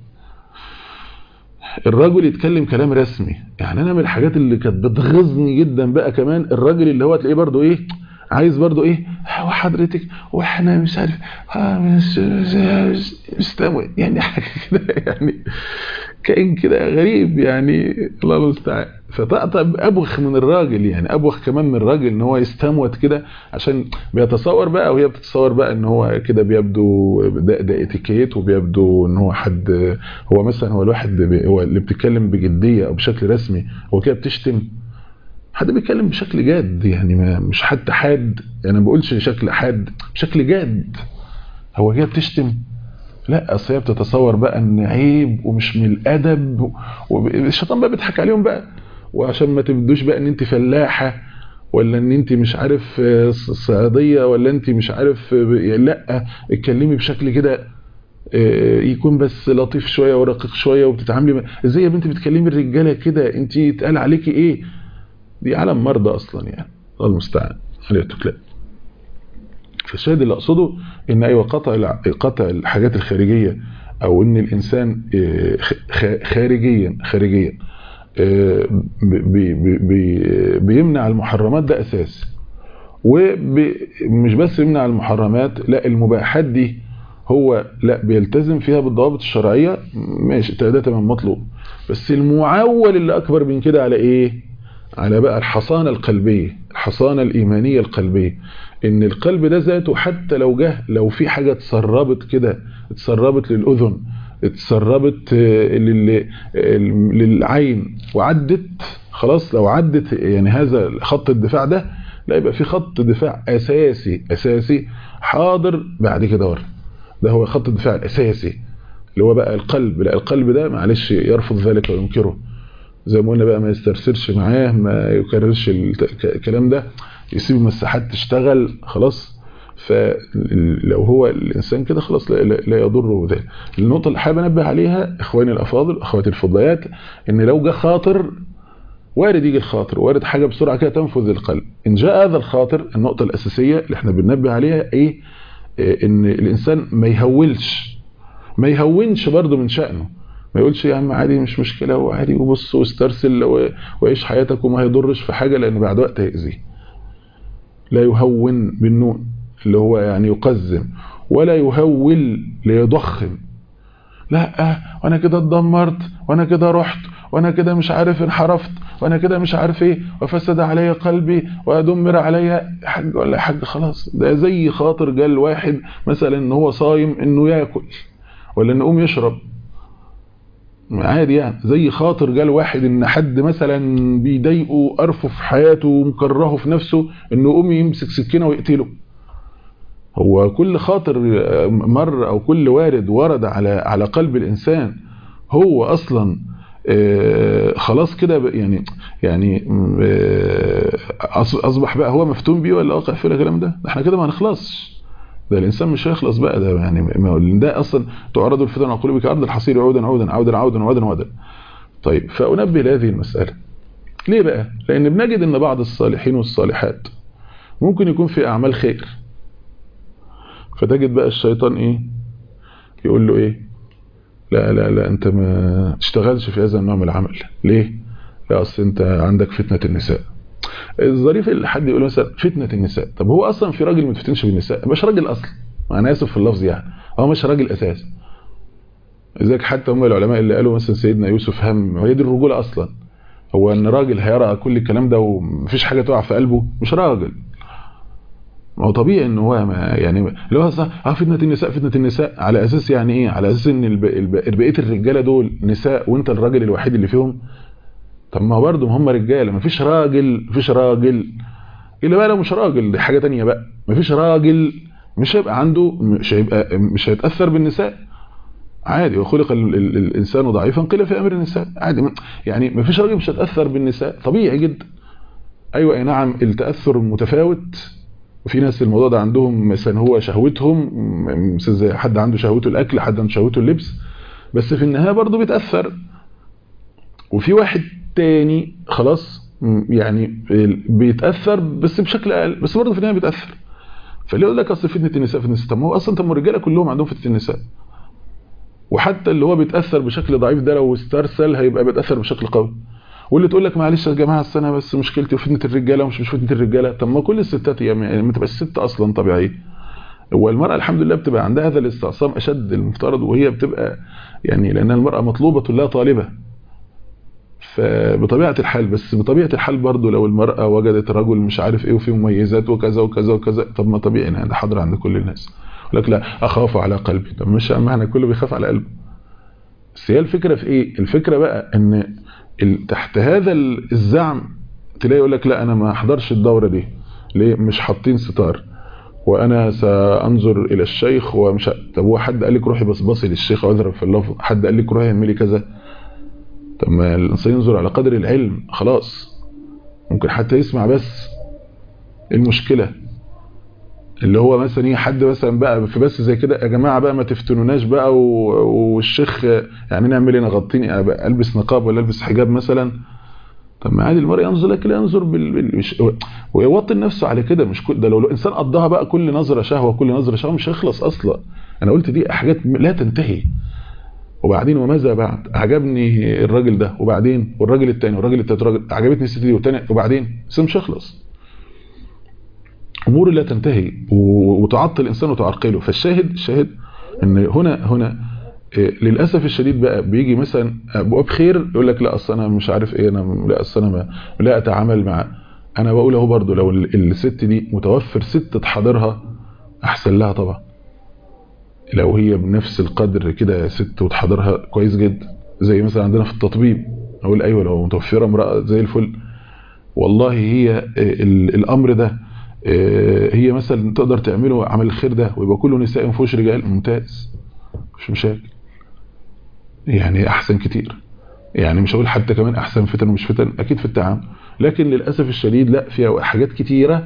الراجل يتكلم كلام رسمي يعني انا من الحاجات اللي كانت بتغيظني جدا بقى كمان الراجل اللي هو تلاقيه برضو ايه عايز برضو ايه وحضرتك واحنا مش عارف مش مستوى يعني حاجه كده يعني كائن كده غريب يعني الله المستعان فطقطق ابوخ من الراجل يعني ابوخ كمان من الراجل ان هو يستموت كده عشان بيتصور بقى وهي بتتصور بقى ان هو كده بيبدو ده, ده اتيكيت وبيبدو ان هو حد هو مثلا هو الواحد هو اللي بتتكلم بجديه او بشكل رسمي هو كده بتشتم حد بيتكلم بشكل جاد يعني ما مش حتى حاد يعني ما بقولش شكل حاد بشكل جاد هو كده بتشتم لا اصل هي بتتصور بقى ان عيب ومش من الادب والشيطان بقى بيضحك عليهم بقى وعشان ما تبدوش بقى ان انت فلاحه ولا ان انت مش عارف صياديه ولا انت مش عارف لا اتكلمي بشكل كده يكون بس لطيف شويه ورقيق شويه وبتتعاملي ازاي يا بنتي بتكلمي الرجاله كده انت اتقال عليكي ايه دي عالم مرضى اصلا يعني الله المستعان عليه التكلام فالشاهد اللي اقصده ان ايوه قطع قطع الحاجات الخارجيه او ان الانسان خارجيا خارجيا بي بي بيمنع المحرمات ده اساس ومش بس يمنع المحرمات لا المباحات دي هو لا بيلتزم فيها بالضوابط الشرعيه ماشي ده تمام مطلوب بس المعول اللي اكبر من كده على ايه على بقى الحصانة القلبية الحصانة الإيمانية القلبية إن القلب ده ذاته حتى لو جه لو في حاجة تسربت كده تسربت للأذن اتسربت للعين وعدت خلاص لو عدت يعني هذا خط الدفاع ده لا يبقى في خط دفاع أساسي أساسي حاضر بعد كده ورا ده هو خط الدفاع الأساسي اللي هو بقى القلب لا القلب ده معلش يرفض ذلك وينكره زي ما قلنا بقى ما يسترسلش معاه ما يكررش الكلام ده يسيب المساحات تشتغل خلاص فلو هو الانسان كده خلاص لا, لا يضره ذلك النقطه اللي حابب انبه عليها اخواني الافاضل اخواتي الفضليات ان لو جه خاطر وارد يجي الخاطر وارد حاجه بسرعه كده تنفذ القلب ان جاء هذا الخاطر النقطه الاساسيه اللي احنا بننبه عليها ايه ان الانسان ما يهولش ما يهونش برضه من شأنه ما يقولش يا عم عادي مش مشكلة وعادي وبص واسترسل وعيش حياتك وما هيضرش في حاجة لأن بعد وقت هيأذيه لا يهون بالنون اللي هو يعني يقزم ولا يهول ليضخم لا وانا كده اتدمرت وانا كده رحت وانا كده مش عارف انحرفت وانا كده مش عارف ايه وفسد علي قلبي وادمر علي حاج ولا حاج خلاص ده زي خاطر جال واحد مثلا ان هو صايم انه ياكل ولا انه يقوم يشرب عادي يعني زي خاطر جال واحد ان حد مثلا بيضايقه قرفه في حياته ومكرهه في نفسه انه يقوم يمسك سكينه ويقتله هو كل خاطر مر او كل وارد ورد على على قلب الانسان هو اصلا خلاص كده يعني يعني اصبح بقى هو مفتون بيه ولا واقع في الكلام ده احنا كده ما هنخلصش ده الانسان مش هيخلص بقى ده يعني ده اصلا تعرض الفتن على قلوبك ارض الحصير عودا عودا عودا عودا عودا عودا طيب فانبه لهذه المساله ليه بقى لان بنجد ان بعض الصالحين والصالحات ممكن يكون في اعمال خير فتجد بقى الشيطان ايه يقول له ايه لا لا لا انت ما تشتغلش في هذا النوع من العمل ليه لا اصل انت عندك فتنة النساء الظريف اللي حد يقول مثلا فتنة النساء طب هو اصلا في راجل ما تفتنش بالنساء مش راجل اصلا انا اسف في اللفظ يعني هو مش راجل اساس لذلك حتى هم العلماء اللي قالوا مثلا سيدنا يوسف هم هي دي الرجوله اصلا هو ان راجل هيرى كل الكلام ده ومفيش حاجه تقع في قلبه مش راجل ما هو طبيعي ان هو ما يعني اللي هو صح اه فتنه النساء فتنه النساء على اساس يعني ايه على اساس ان بقيه الرجاله دول نساء وانت الراجل الوحيد اللي فيهم طب ما هو برضه هم رجاله مفيش راجل مفيش راجل الا بقى لو مش راجل دي حاجه تانية بقى مفيش راجل مش هيبقى عنده مش هيبقى مش هيتاثر بالنساء عادي وخلق الانسان ضعيفا قيل في امر النساء عادي يعني مفيش راجل مش هيتاثر بالنساء طبيعي جدا ايوه اي نعم التاثر متفاوت وفي ناس الموضوع ده عندهم مثلا هو شهوتهم زي حد عنده شهوته الاكل حد عنده شهوته اللبس بس في النهايه برضه بيتاثر وفي واحد تاني خلاص يعني بيتاثر بس بشكل اقل بس برضه في النهايه بيتاثر فليه يقول لك اصل فتنه النساء في النساء طب ما هو اصلا طب الرجاله كلهم عندهم فتنه النساء وحتى اللي هو بيتاثر بشكل ضعيف ده لو استرسل هيبقى بيتاثر بشكل قوي واللي تقول لك معلش يا جماعه السنه بس مشكلتي فتنه الرجاله ومش مش فتنه الرجاله طب ما كل الستات يعني ما تبقاش ست اصلا طبيعيه هو المراه الحمد لله بتبقى عندها هذا الاستعصام اشد المفترض وهي بتبقى يعني لان المراه مطلوبه لا طالبه فبطبيعه الحال بس بطبيعه الحال برضه لو المراه وجدت رجل مش عارف ايه وفيه مميزات وكذا وكذا وكذا طب ما طبيعي ان ده حاضر عند كل الناس يقول لك لا اخاف على قلبي طب مش معنى كله بيخاف على قلبه بس هي الفكره في ايه الفكره بقى ان تحت هذا الزعم تلاقي يقول لك لا انا ما احضرش الدوره دي ليه مش حاطين ستار وانا سانظر الى الشيخ ومش طب هو حد قال لك روحي بصبصي للشيخ او اضرب في اللفظ حد قال لك روحي اعملي كذا طب ما الانسان ينظر على قدر العلم خلاص ممكن حتى يسمع بس المشكله اللي هو مثلا ايه حد مثلا بقى في بس زي كده يا جماعه بقى ما تفتنوناش بقى والشيخ يعني نعمل ايه نغطيني البس نقاب ولا البس حجاب مثلا طب ما عادي المرء ينظر لكن ينظر بال... مش... ويوطن نفسه على كده مش كل ده لو الانسان قضاها بقى كل نظره شهوه كل نظره شهوه مش هيخلص اصلا انا قلت دي حاجات لا تنتهي وبعدين وماذا بعد عجبني الراجل ده وبعدين والراجل الثاني والراجل الثالث والراجل عجبتني الست دي والثاني وبعدين بس مش هيخلص امور لا تنتهي وتعطل الانسان وتعرقله فالشاهد الشاهد ان هنا هنا للاسف الشديد بقى بيجي مثلا ابواب خير يقول لك لا اصل انا مش عارف ايه انا لا اصل انا ما لا اتعامل مع انا بقول اهو برضه لو الست دي متوفر ست تحضرها احسن لها طبعا لو هي بنفس القدر كده ست وتحضرها كويس جدا زي مثلا عندنا في التطبيب اقول ايوه لو متوفره امراه زي الفل والله هي الامر ده هي مثلا تقدر تعمله عمل الخير ده ويبقى كله نساء ما فيهوش رجال ممتاز مش مشاكل يعني احسن كتير يعني مش هقول حتى كمان احسن فتن ومش فتن اكيد في التعامل لكن للاسف الشديد لا فيها حاجات كتيره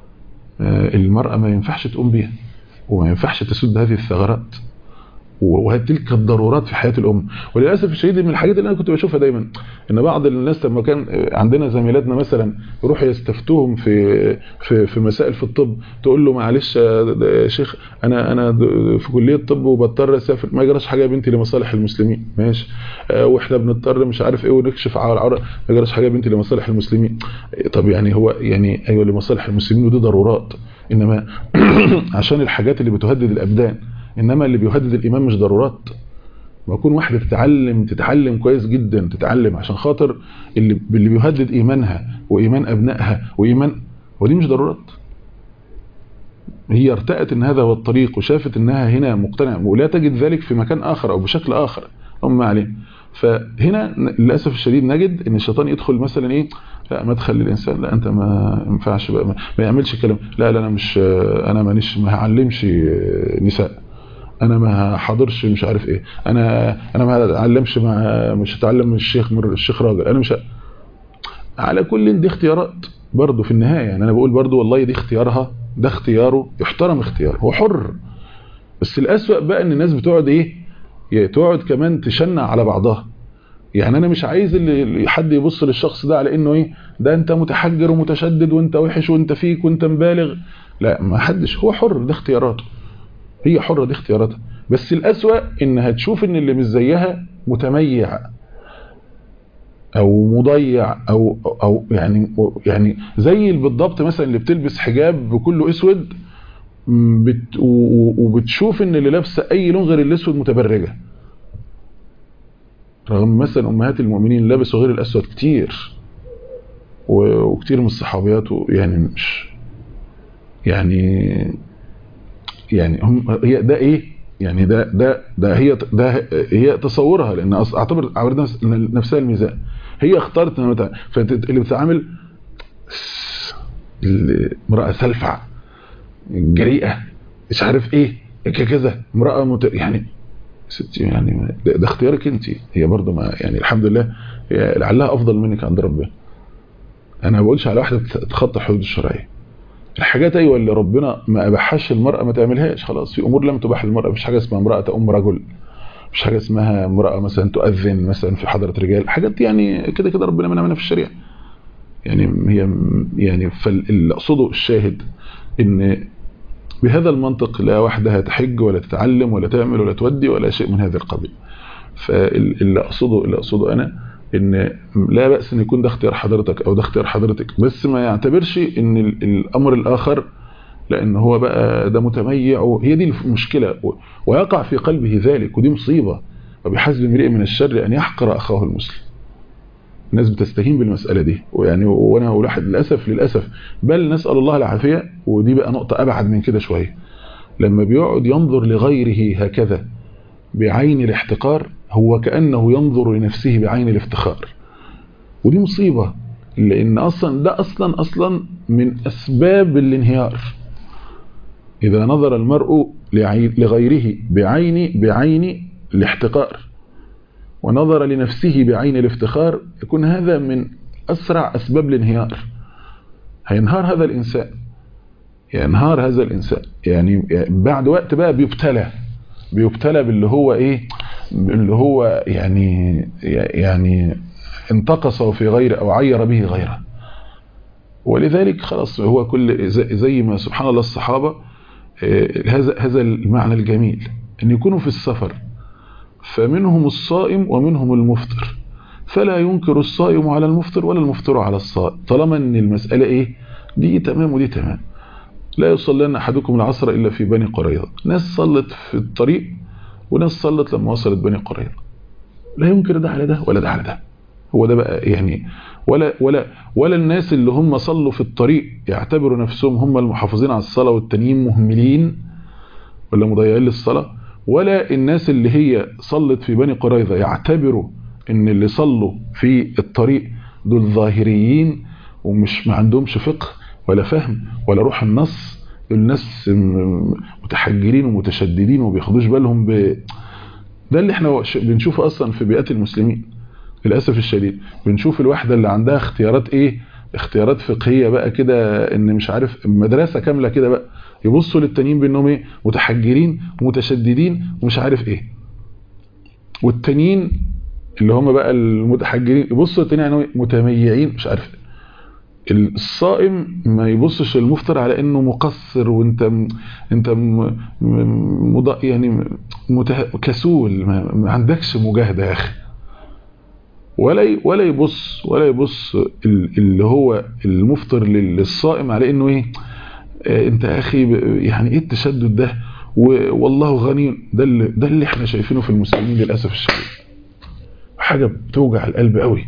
المراه ما ينفعش تقوم بيها وما ينفعش تسد هذه الثغرات وتلك الضرورات في حياة الأم وللأسف الشديد من الحاجات اللي أنا كنت بشوفها دايما إن بعض الناس لما كان عندنا زميلاتنا مثلا يروحوا يستفتوهم في في في مسائل في الطب تقول له معلش يا شيخ أنا أنا في كلية طب وبضطر أسافر ما يجراش حاجة يا بنتي لمصالح المسلمين ماشي وإحنا بنضطر مش عارف إيه ونكشف على العورة ما يجراش حاجة يا بنتي لمصالح المسلمين طب يعني هو يعني أيوه لمصالح المسلمين ودي ضرورات إنما عشان الحاجات اللي بتهدد الأبدان انما اللي بيهدد الايمان مش ضرورات ما يكون واحده تتعلم تتعلم كويس جدا تتعلم عشان خاطر اللي اللي بيهدد ايمانها وايمان ابنائها وايمان ودي مش ضرورات هي ارتأت ان هذا هو الطريق وشافت انها هنا مقتنعه ولا تجد ذلك في مكان اخر او بشكل اخر هم عليه فهنا للاسف الشديد نجد ان الشيطان يدخل مثلا ايه لا مدخل للانسان لا انت ما ينفعش بقى ما, ما يعملش كلام لا لا انا مش انا مانيش ما هعلمش نساء انا ما حاضرش مش عارف ايه انا انا ما هتعلمش مع مش هتعلم من الشيخ من الشيخ راجل انا مش ه... على كل دي اختيارات برضه في النهايه يعني انا بقول برضه والله دي اختيارها ده اختياره يحترم اختياره هو حر بس الاسوأ بقى ان الناس بتقعد ايه تقعد كمان تشنع على بعضها يعني انا مش عايز اللي حد يبص للشخص ده على انه ايه ده انت متحجر ومتشدد وانت وحش وانت فيك وانت مبالغ لا ما حدش هو حر ده اختياراته هي حرة دي اختياراتها بس الأسوأ انها تشوف ان اللي مش زيها متميع او مضيع او او يعني يعني زي بالضبط مثلا اللي بتلبس حجاب بكله اسود بت وبتشوف ان اللي لابسه اي لون غير الاسود متبرجه رغم مثلا امهات المؤمنين لبسوا غير الاسود كتير وكتير من الصحابيات يعني مش يعني يعني هم هي ده ايه يعني ده ده ده هي ده هي تصورها لان اعتبر اعتبر نفسها الميزان هي اختارت ان فاللي بتتعامل امراه سلفع جريئه مش عارف ايه كذا امراه مت... يعني ستي يعني ده, ده اختيارك انت هي برضه ما يعني الحمد لله لعلها افضل منك عند ربنا انا ما بقولش على واحده تتخطى الحدود الشرعيه الحاجات ايوه اللي ربنا ما اباحش المراه ما تعملهاش خلاص في امور لم تباح للمراه مفيش حاجه اسمها امراه تؤم رجل مش حاجه اسمها امراه مثلا تؤذن مثلا في حضره رجال حاجات يعني كده كده ربنا منع منها في الشريعه يعني هي يعني فاللي اقصده الشاهد ان بهذا المنطق لا وحدها تحج ولا تتعلم ولا تعمل ولا تودي ولا شيء من هذه القضيه فاللي اقصده اللي اقصده انا ان لا بأس ان يكون ده اختيار حضرتك او ده اختيار حضرتك بس ما يعتبرش ان الامر الاخر لان هو بقى ده متميع هي دي المشكلة ويقع في قلبه ذلك ودي مصيبة وبحسب امرئ من الشر ان يحقر اخاه المسلم الناس بتستهين بالمسألة دي ويعني وانا الاحد للاسف للاسف بل نسأل الله العافية ودي بقى نقطة ابعد من كده شوية لما بيقعد ينظر لغيره هكذا بعين الاحتقار هو كأنه ينظر لنفسه بعين الافتخار ودي مصيبة لأن أصلا ده أصلا أصلا من أسباب الانهيار إذا نظر المرء لغيره بعين بعين الاحتقار ونظر لنفسه بعين الافتخار يكون هذا من أسرع أسباب الانهيار هينهار هذا الإنسان ينهار هذا الإنسان يعني بعد وقت بقى بيبتلى بيبتلى باللي هو إيه اللي هو يعني يعني انتقص في غيره او عير به غيره ولذلك خلاص هو كل زي ما سبحان الله الصحابة هذا هذا المعنى الجميل ان يكونوا في السفر فمنهم الصائم ومنهم المفطر فلا ينكر الصائم على المفطر ولا المفطر على الصائم طالما ان المسألة ايه دي تمام ودي تمام لا يصلين احدكم العصر الا في بني قريظة ناس صلت في الطريق وناس صلت لما وصلت بني قريظة لا ينكر ده على ده ولا ده على ده هو ده بقى يعني ولا ولا ولا الناس اللي هم صلوا في الطريق يعتبروا نفسهم هم المحافظين على الصلاة والتانيين مهملين ولا مضيعين للصلاة ولا الناس اللي هي صلت في بني قريظة يعتبروا ان اللي صلوا في الطريق دول ظاهريين ومش ما عندهمش فقه ولا فهم ولا روح النص دول ناس متحجرين ومتشددين وبياخدوش بالهم ب ده اللي احنا بنشوفه اصلا في بيئات المسلمين للاسف الشديد بنشوف الواحده اللي عندها اختيارات ايه اختيارات فقهيه بقى كده ان مش عارف مدرسه كامله كده بقى يبصوا للتانيين بانهم ايه متحجرين ومتشددين ومش عارف ايه والتانيين اللي هم بقى المتحجرين يبصوا للتانيين يعني متميعين مش عارف الصائم ما يبصش المفطر على انه مقصر وانت م... انت م... م... يعني مته... كسول ما... ما عندكش مجاهده يا اخي ولا ي... ولا يبص ولا يبص اللي هو المفطر للصائم على انه ايه آه انت يا اخي يعني ايه التشدد ده والله غني ده اللي ده اللي احنا شايفينه في المسلمين للاسف الشديد حاجه بتوجع القلب قوي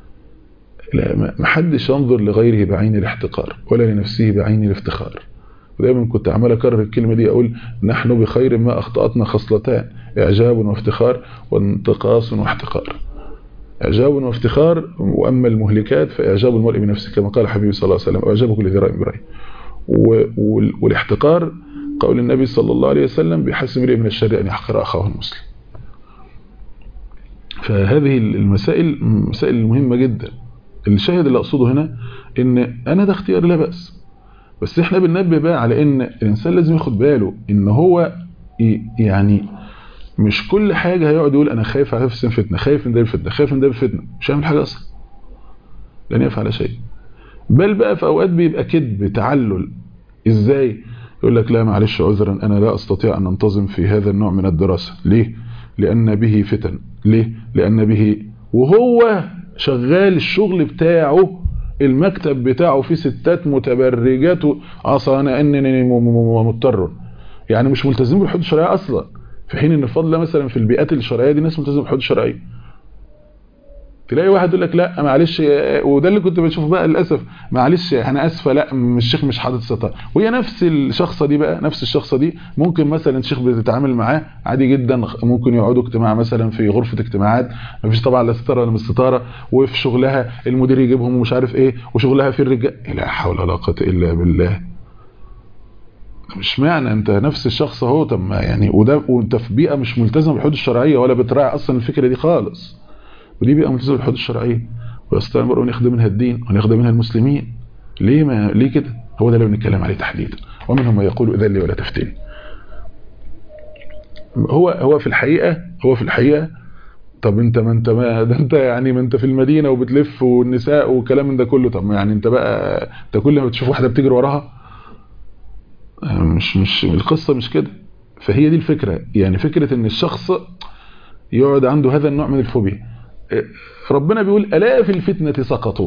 لا ما حدش ينظر لغيره بعين الاحتقار ولا لنفسه بعين الافتخار ودايما كنت عمال اكرر الكلمه دي اقول نحن بخير ما اخطاتنا خصلتان اعجاب وافتخار وانتقاص واحتقار اعجاب وافتخار واما المهلكات فاعجاب المرء بنفسه كما قال حبيبي صلى الله عليه وسلم واعجاب كل ذي راي براي والاحتقار قول النبي صلى الله عليه وسلم بحسب امرئ من الشر ان يحقر اخاه المسلم فهذه المسائل مسائل مهمه جدا الشاهد اللي اقصده هنا ان انا ده اختيار لا باس بس احنا بننبه بقى على ان الانسان لازم ياخد باله ان هو يعني مش كل حاجة هيقعد يقول انا خايف على نفسي فتنة خايف من ده الفتنة خايف من ده الفتنة مش هيعمل حاجة اصلا لن يفعل شيء بل بقى في اوقات بيبقى كذب تعلل ازاي يقول لك لا معلش عذرا انا لا استطيع ان انتظم في هذا النوع من الدراسة ليه لان به فتن ليه لان به وهو شغال الشغل بتاعه المكتب بتاعه فيه ستات متبرجات عصا انا انني مضطر يعني مش ملتزمين بالحدود الشرعيه اصلا في حين ان الفضل مثلا في البيئات الشرعيه دي ناس ملتزمه بالحدود الشرعيه تلاقي واحد يقول لك لا معلش وده اللي كنت بشوفه بقى للاسف معلش انا اسفه لا الشيخ مش حاطط ستار وهي نفس الشخصه دي بقى نفس الشخصه دي ممكن مثلا الشيخ بتتعامل معاه عادي جدا ممكن يقعدوا اجتماع مثلا في غرفه اجتماعات مفيش طبعا لا ستاره ولا مش ستاره وفي شغلها المدير يجيبهم ومش عارف ايه وشغلها في الرجال لا حول ولا قوه الا بالله مش معنى انت نفس الشخص اهو طب يعني وده وانت في بيئه مش ملتزمه بالحدود الشرعيه ولا بتراعي اصلا الفكره دي خالص ودي بيئه ملتزمه بالحدود الشرعيه ويستطيع المرء ان يخدم منها الدين وان يخدم منها المسلمين ليه ما ليه كده هو ده اللي بنتكلم عليه تحديدا ومنهم من يقول اذن لي ولا تفتني هو هو في الحقيقه هو في الحقيقه طب انت ما انت ما ده انت يعني ما انت في المدينه وبتلف والنساء والكلام من ده كله طب يعني انت بقى انت كل ما بتشوف واحده بتجري وراها مش مش القصه مش كده فهي دي الفكره يعني فكره ان الشخص يقعد عنده هذا النوع من الفوبيا ربنا بيقول الا في الفتنه سقطوا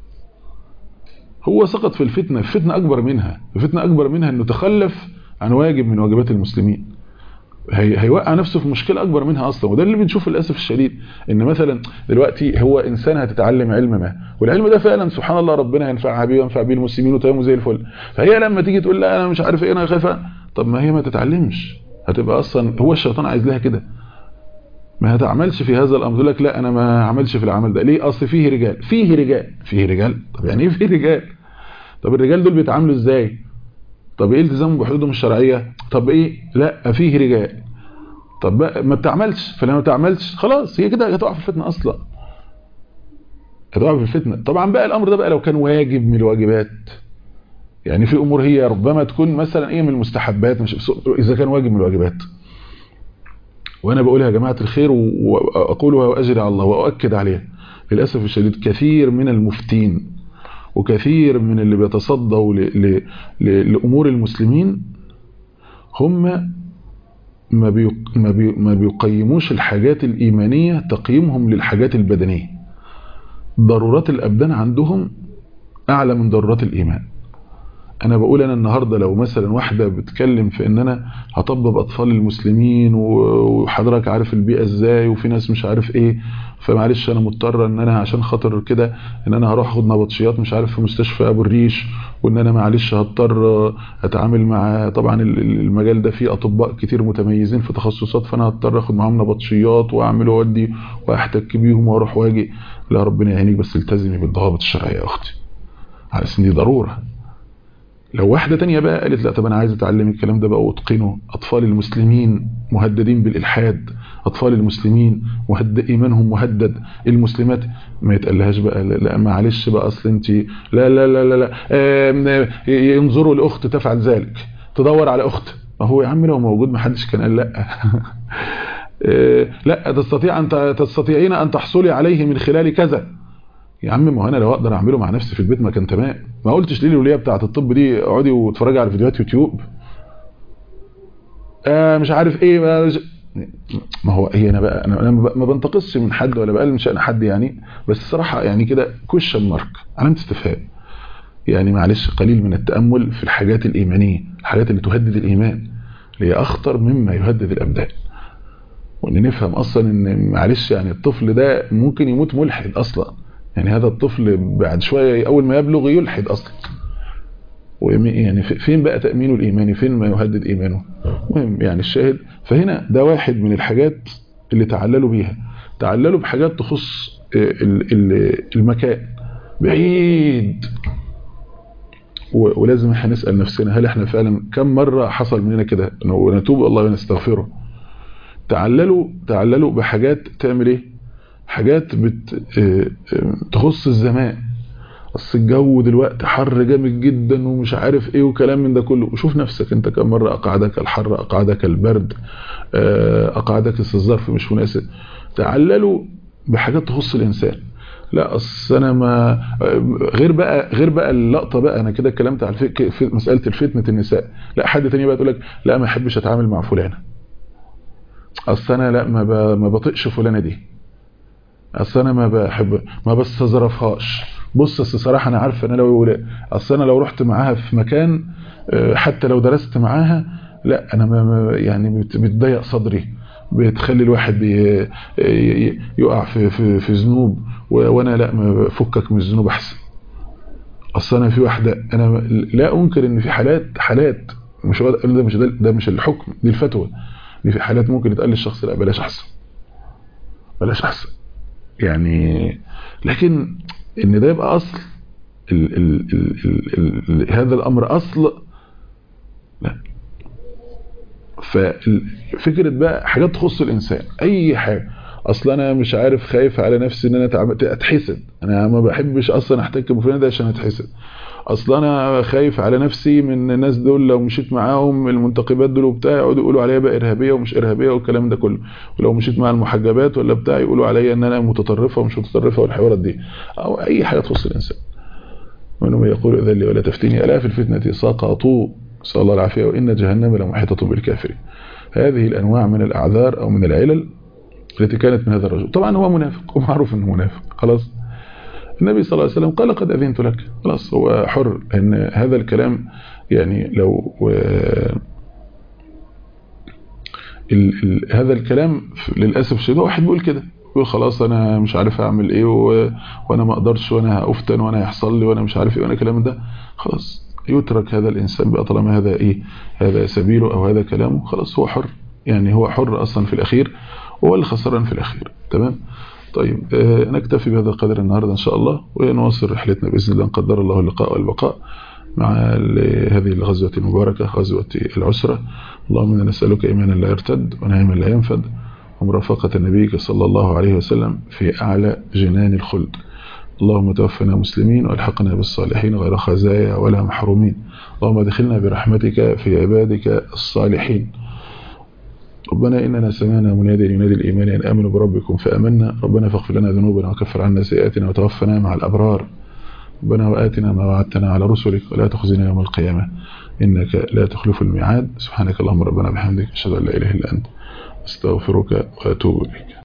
هو سقط في الفتنه الفتنه اكبر منها الفتنه اكبر منها انه تخلف عن واجب من واجبات المسلمين هي هيوقع نفسه في مشكله اكبر منها اصلا وده اللي بنشوفه للاسف الشديد ان مثلا دلوقتي هو انسان هتتعلم علم ما والعلم ده فعلا سبحان الله ربنا ينفعها بيه وينفع بيه المسلمين وتمام زي الفل فهي لما تيجي تقول لا انا مش عارف ايه انا خايفه طب ما هي ما تتعلمش هتبقى اصلا هو الشيطان عايز لها كده ما هتعملش في هذا الامر تقول لك لا انا ما عملش في العمل ده ليه اصل فيه رجال فيه رجال فيه رجال طب يعني ايه فيه رجال طب الرجال دول بيتعاملوا ازاي طب ايه التزامهم بحدودهم الشرعيه طب ايه لا فيه رجال طب بقى ما بتعملش فلما ما بتعملش خلاص هي كده هتقع في الفتنه اصلا هتقع في الفتنه طبعا بقى الامر ده بقى لو كان واجب من الواجبات يعني في امور هي ربما تكون مثلا ايه من المستحبات مش اذا كان واجب من الواجبات وانا بقولها يا جماعه الخير واقولها واجري على الله واؤكد عليها للاسف الشديد كثير من المفتين وكثير من اللي بيتصدوا لامور المسلمين هم ما بي ما, بي ما بيقيموش الحاجات الإيمانية تقييمهم للحاجات البدنية ضرورات الأبدان عندهم أعلى من ضرورات الإيمان أنا بقول أنا النهاردة لو مثلا واحدة بتكلم في أن أنا هطبب أطفال المسلمين وحضرتك عارف البيئة إزاي وفي ناس مش عارف إيه فمعلش أنا مضطر أن أنا عشان خاطر كده أن أنا هروح أخد نبطشيات مش عارف في مستشفى أبو الريش وأن أنا معلش هضطر أتعامل مع طبعا المجال ده فيه أطباء كتير متميزين في تخصصات فأنا هضطر أخد معاهم نبطشيات وأعمل وأودي وأحتك بيهم وأروح وأجي لا ربنا يعينك بس التزمي بالضوابط الشرعية يا أختي على أساس دي ضرورة لو واحدة تانية بقى قالت لا طب أنا عايز أتعلم الكلام ده بقى وأتقنه أطفال المسلمين مهددين بالإلحاد أطفال المسلمين مهدد إيمانهم مهدد المسلمات ما يتقلهاش بقى لا, لا معلش بقى أصل أنت لا لا لا لا, لا ينظروا لأخت تفعل ذلك تدور على أخت ما هو يا عم لو موجود ما حدش كان قال لا لا تستطيع أن تستطيعين أن تحصلي عليه من خلال كذا يا عم ما انا لو اقدر اعمله مع نفسي في البيت ما كان تمام ما قلتش ليه الوليه بتاعه الطب دي اقعدي واتفرجي على فيديوهات يوتيوب آه مش عارف ايه ما, ما هو هي انا بقى انا ما بنتقصش من حد ولا بقلل من شأن حد يعني بس الصراحه يعني كده كويشن مارك علامه استفهام يعني معلش قليل من التامل في الحاجات الايمانيه الحاجات اللي تهدد الايمان اللي هي اخطر مما يهدد الابدان وان نفهم اصلا ان معلش يعني الطفل ده ممكن يموت ملحد اصلا يعني هذا الطفل بعد شوية أول ما يبلغ يلحد أصلا يعني فين بقى تأمينه الإيماني فين ما يهدد إيمانه مهم يعني الشاهد فهنا ده واحد من الحاجات اللي تعللوا بيها تعللوا بحاجات تخص المكان بعيد ولازم احنا نسأل نفسنا هل احنا فعلا كم مرة حصل مننا كده ونتوب الله ونستغفره تعللوا تعللوا بحاجات تعمل ايه حاجات بت تخص الزمان اصل الجو دلوقتي حر جامد جدا ومش عارف ايه وكلام من ده كله وشوف نفسك انت كم مرة اقعدك الحر اقعدك البرد اقعدك الظرف مش مناسب تعللوا بحاجات تخص الانسان لا اصل انا ما غير بقى غير بقى اللقطه بقى انا كده اتكلمت على في مساله الفتنه النساء لا حد تاني بقى تقول لك لا ما احبش اتعامل مع فلانه اصل انا لا ما ما بطيقش فلانه دي اصل انا ما بحب ما بستظرفهاش بص اصل صراحه انا عارفه انا لو اصل انا لو رحت معاها في مكان حتى لو درست معاها لا انا ما يعني بتضيق صدري بتخلي الواحد بي يقع في في في ذنوب وانا لا ما فكك من الذنوب احسن اصل انا في واحده انا لا انكر ان في حالات حالات مش ده مش ده, ده مش الحكم دي الفتوى دي في حالات ممكن يتقال للشخص لا بلاش احسن بلاش احسن يعني لكن ان ده يبقى اصل ال ال ال ال ال هذا الامر اصل لا ففكرة بقى حاجات تخص الإنسان أي حاجة أصلا أنا مش عارف خايف على نفسي إن أنا أتحسد أنا ما بحبش أصلا أحتك بفلان ده عشان أتحسد أصلا أنا خايف على نفسي من الناس دول لو مشيت معاهم المنتقبات دول وبتاع يقعدوا يقولوا عليا بقى إرهابية ومش إرهابية والكلام ده كله ولو مشيت مع المحجبات ولا بتاع يقولوا عليا إن أنا متطرفة ومش متطرفة والحوارات دي أو أي حاجة تخص الإنسان ومنهم يقول إذا لي ولا تفتني ألا في الفتنة ساقطوا نسأل الله العافية وإن جهنم لمحيطة بالكافرين هذه الأنواع من الأعذار أو من العلل التي كانت من هذا الرجل طبعا هو منافق ومعروف أنه منافق خلاص النبي صلى الله عليه وسلم قال قد أذنت لك خلاص هو حر أن هذا الكلام يعني لو ال ال هذا الكلام للأسف الشديد واحد بيقول كده يقول خلاص أنا مش عارف أعمل إيه وأنا ما أقدرش وأنا هأفتن وأنا هيحصل لي وأنا مش عارف إيه وأنا كلام ده خلاص يترك هذا الإنسان بقى طالما هذا إيه هذا سبيله أو هذا كلامه خلاص هو حر يعني هو حر أصلا في الأخير وهو اللي خسران في الأخير تمام طيب آه نكتفي بهذا القدر النهاردة إن شاء الله ونواصل رحلتنا بإذن الله قدر الله اللقاء والبقاء مع هذه الغزوة المباركة غزوة العسرة اللهم إنا نسألك إيمانا لا يرتد ونعيما لا ينفد ومرافقة نبيك صلى الله عليه وسلم في أعلى جنان الخلد اللهم توفنا مسلمين والحقنا بالصالحين غير خزايا ولا محرومين اللهم ادخلنا برحمتك في عبادك الصالحين ربنا إننا سمعنا منادي ينادي الإيمان أن آمنوا بربكم فأمنا ربنا فاغفر لنا ذنوبنا وكفر عنا سيئاتنا وتوفنا مع الأبرار ربنا وآتنا ما وعدتنا على رسلك ولا تخزنا يوم القيامة إنك لا تخلف الميعاد سبحانك اللهم ربنا بحمدك أشهد أن لا إله إلا أنت استغفرك وأتوب إليك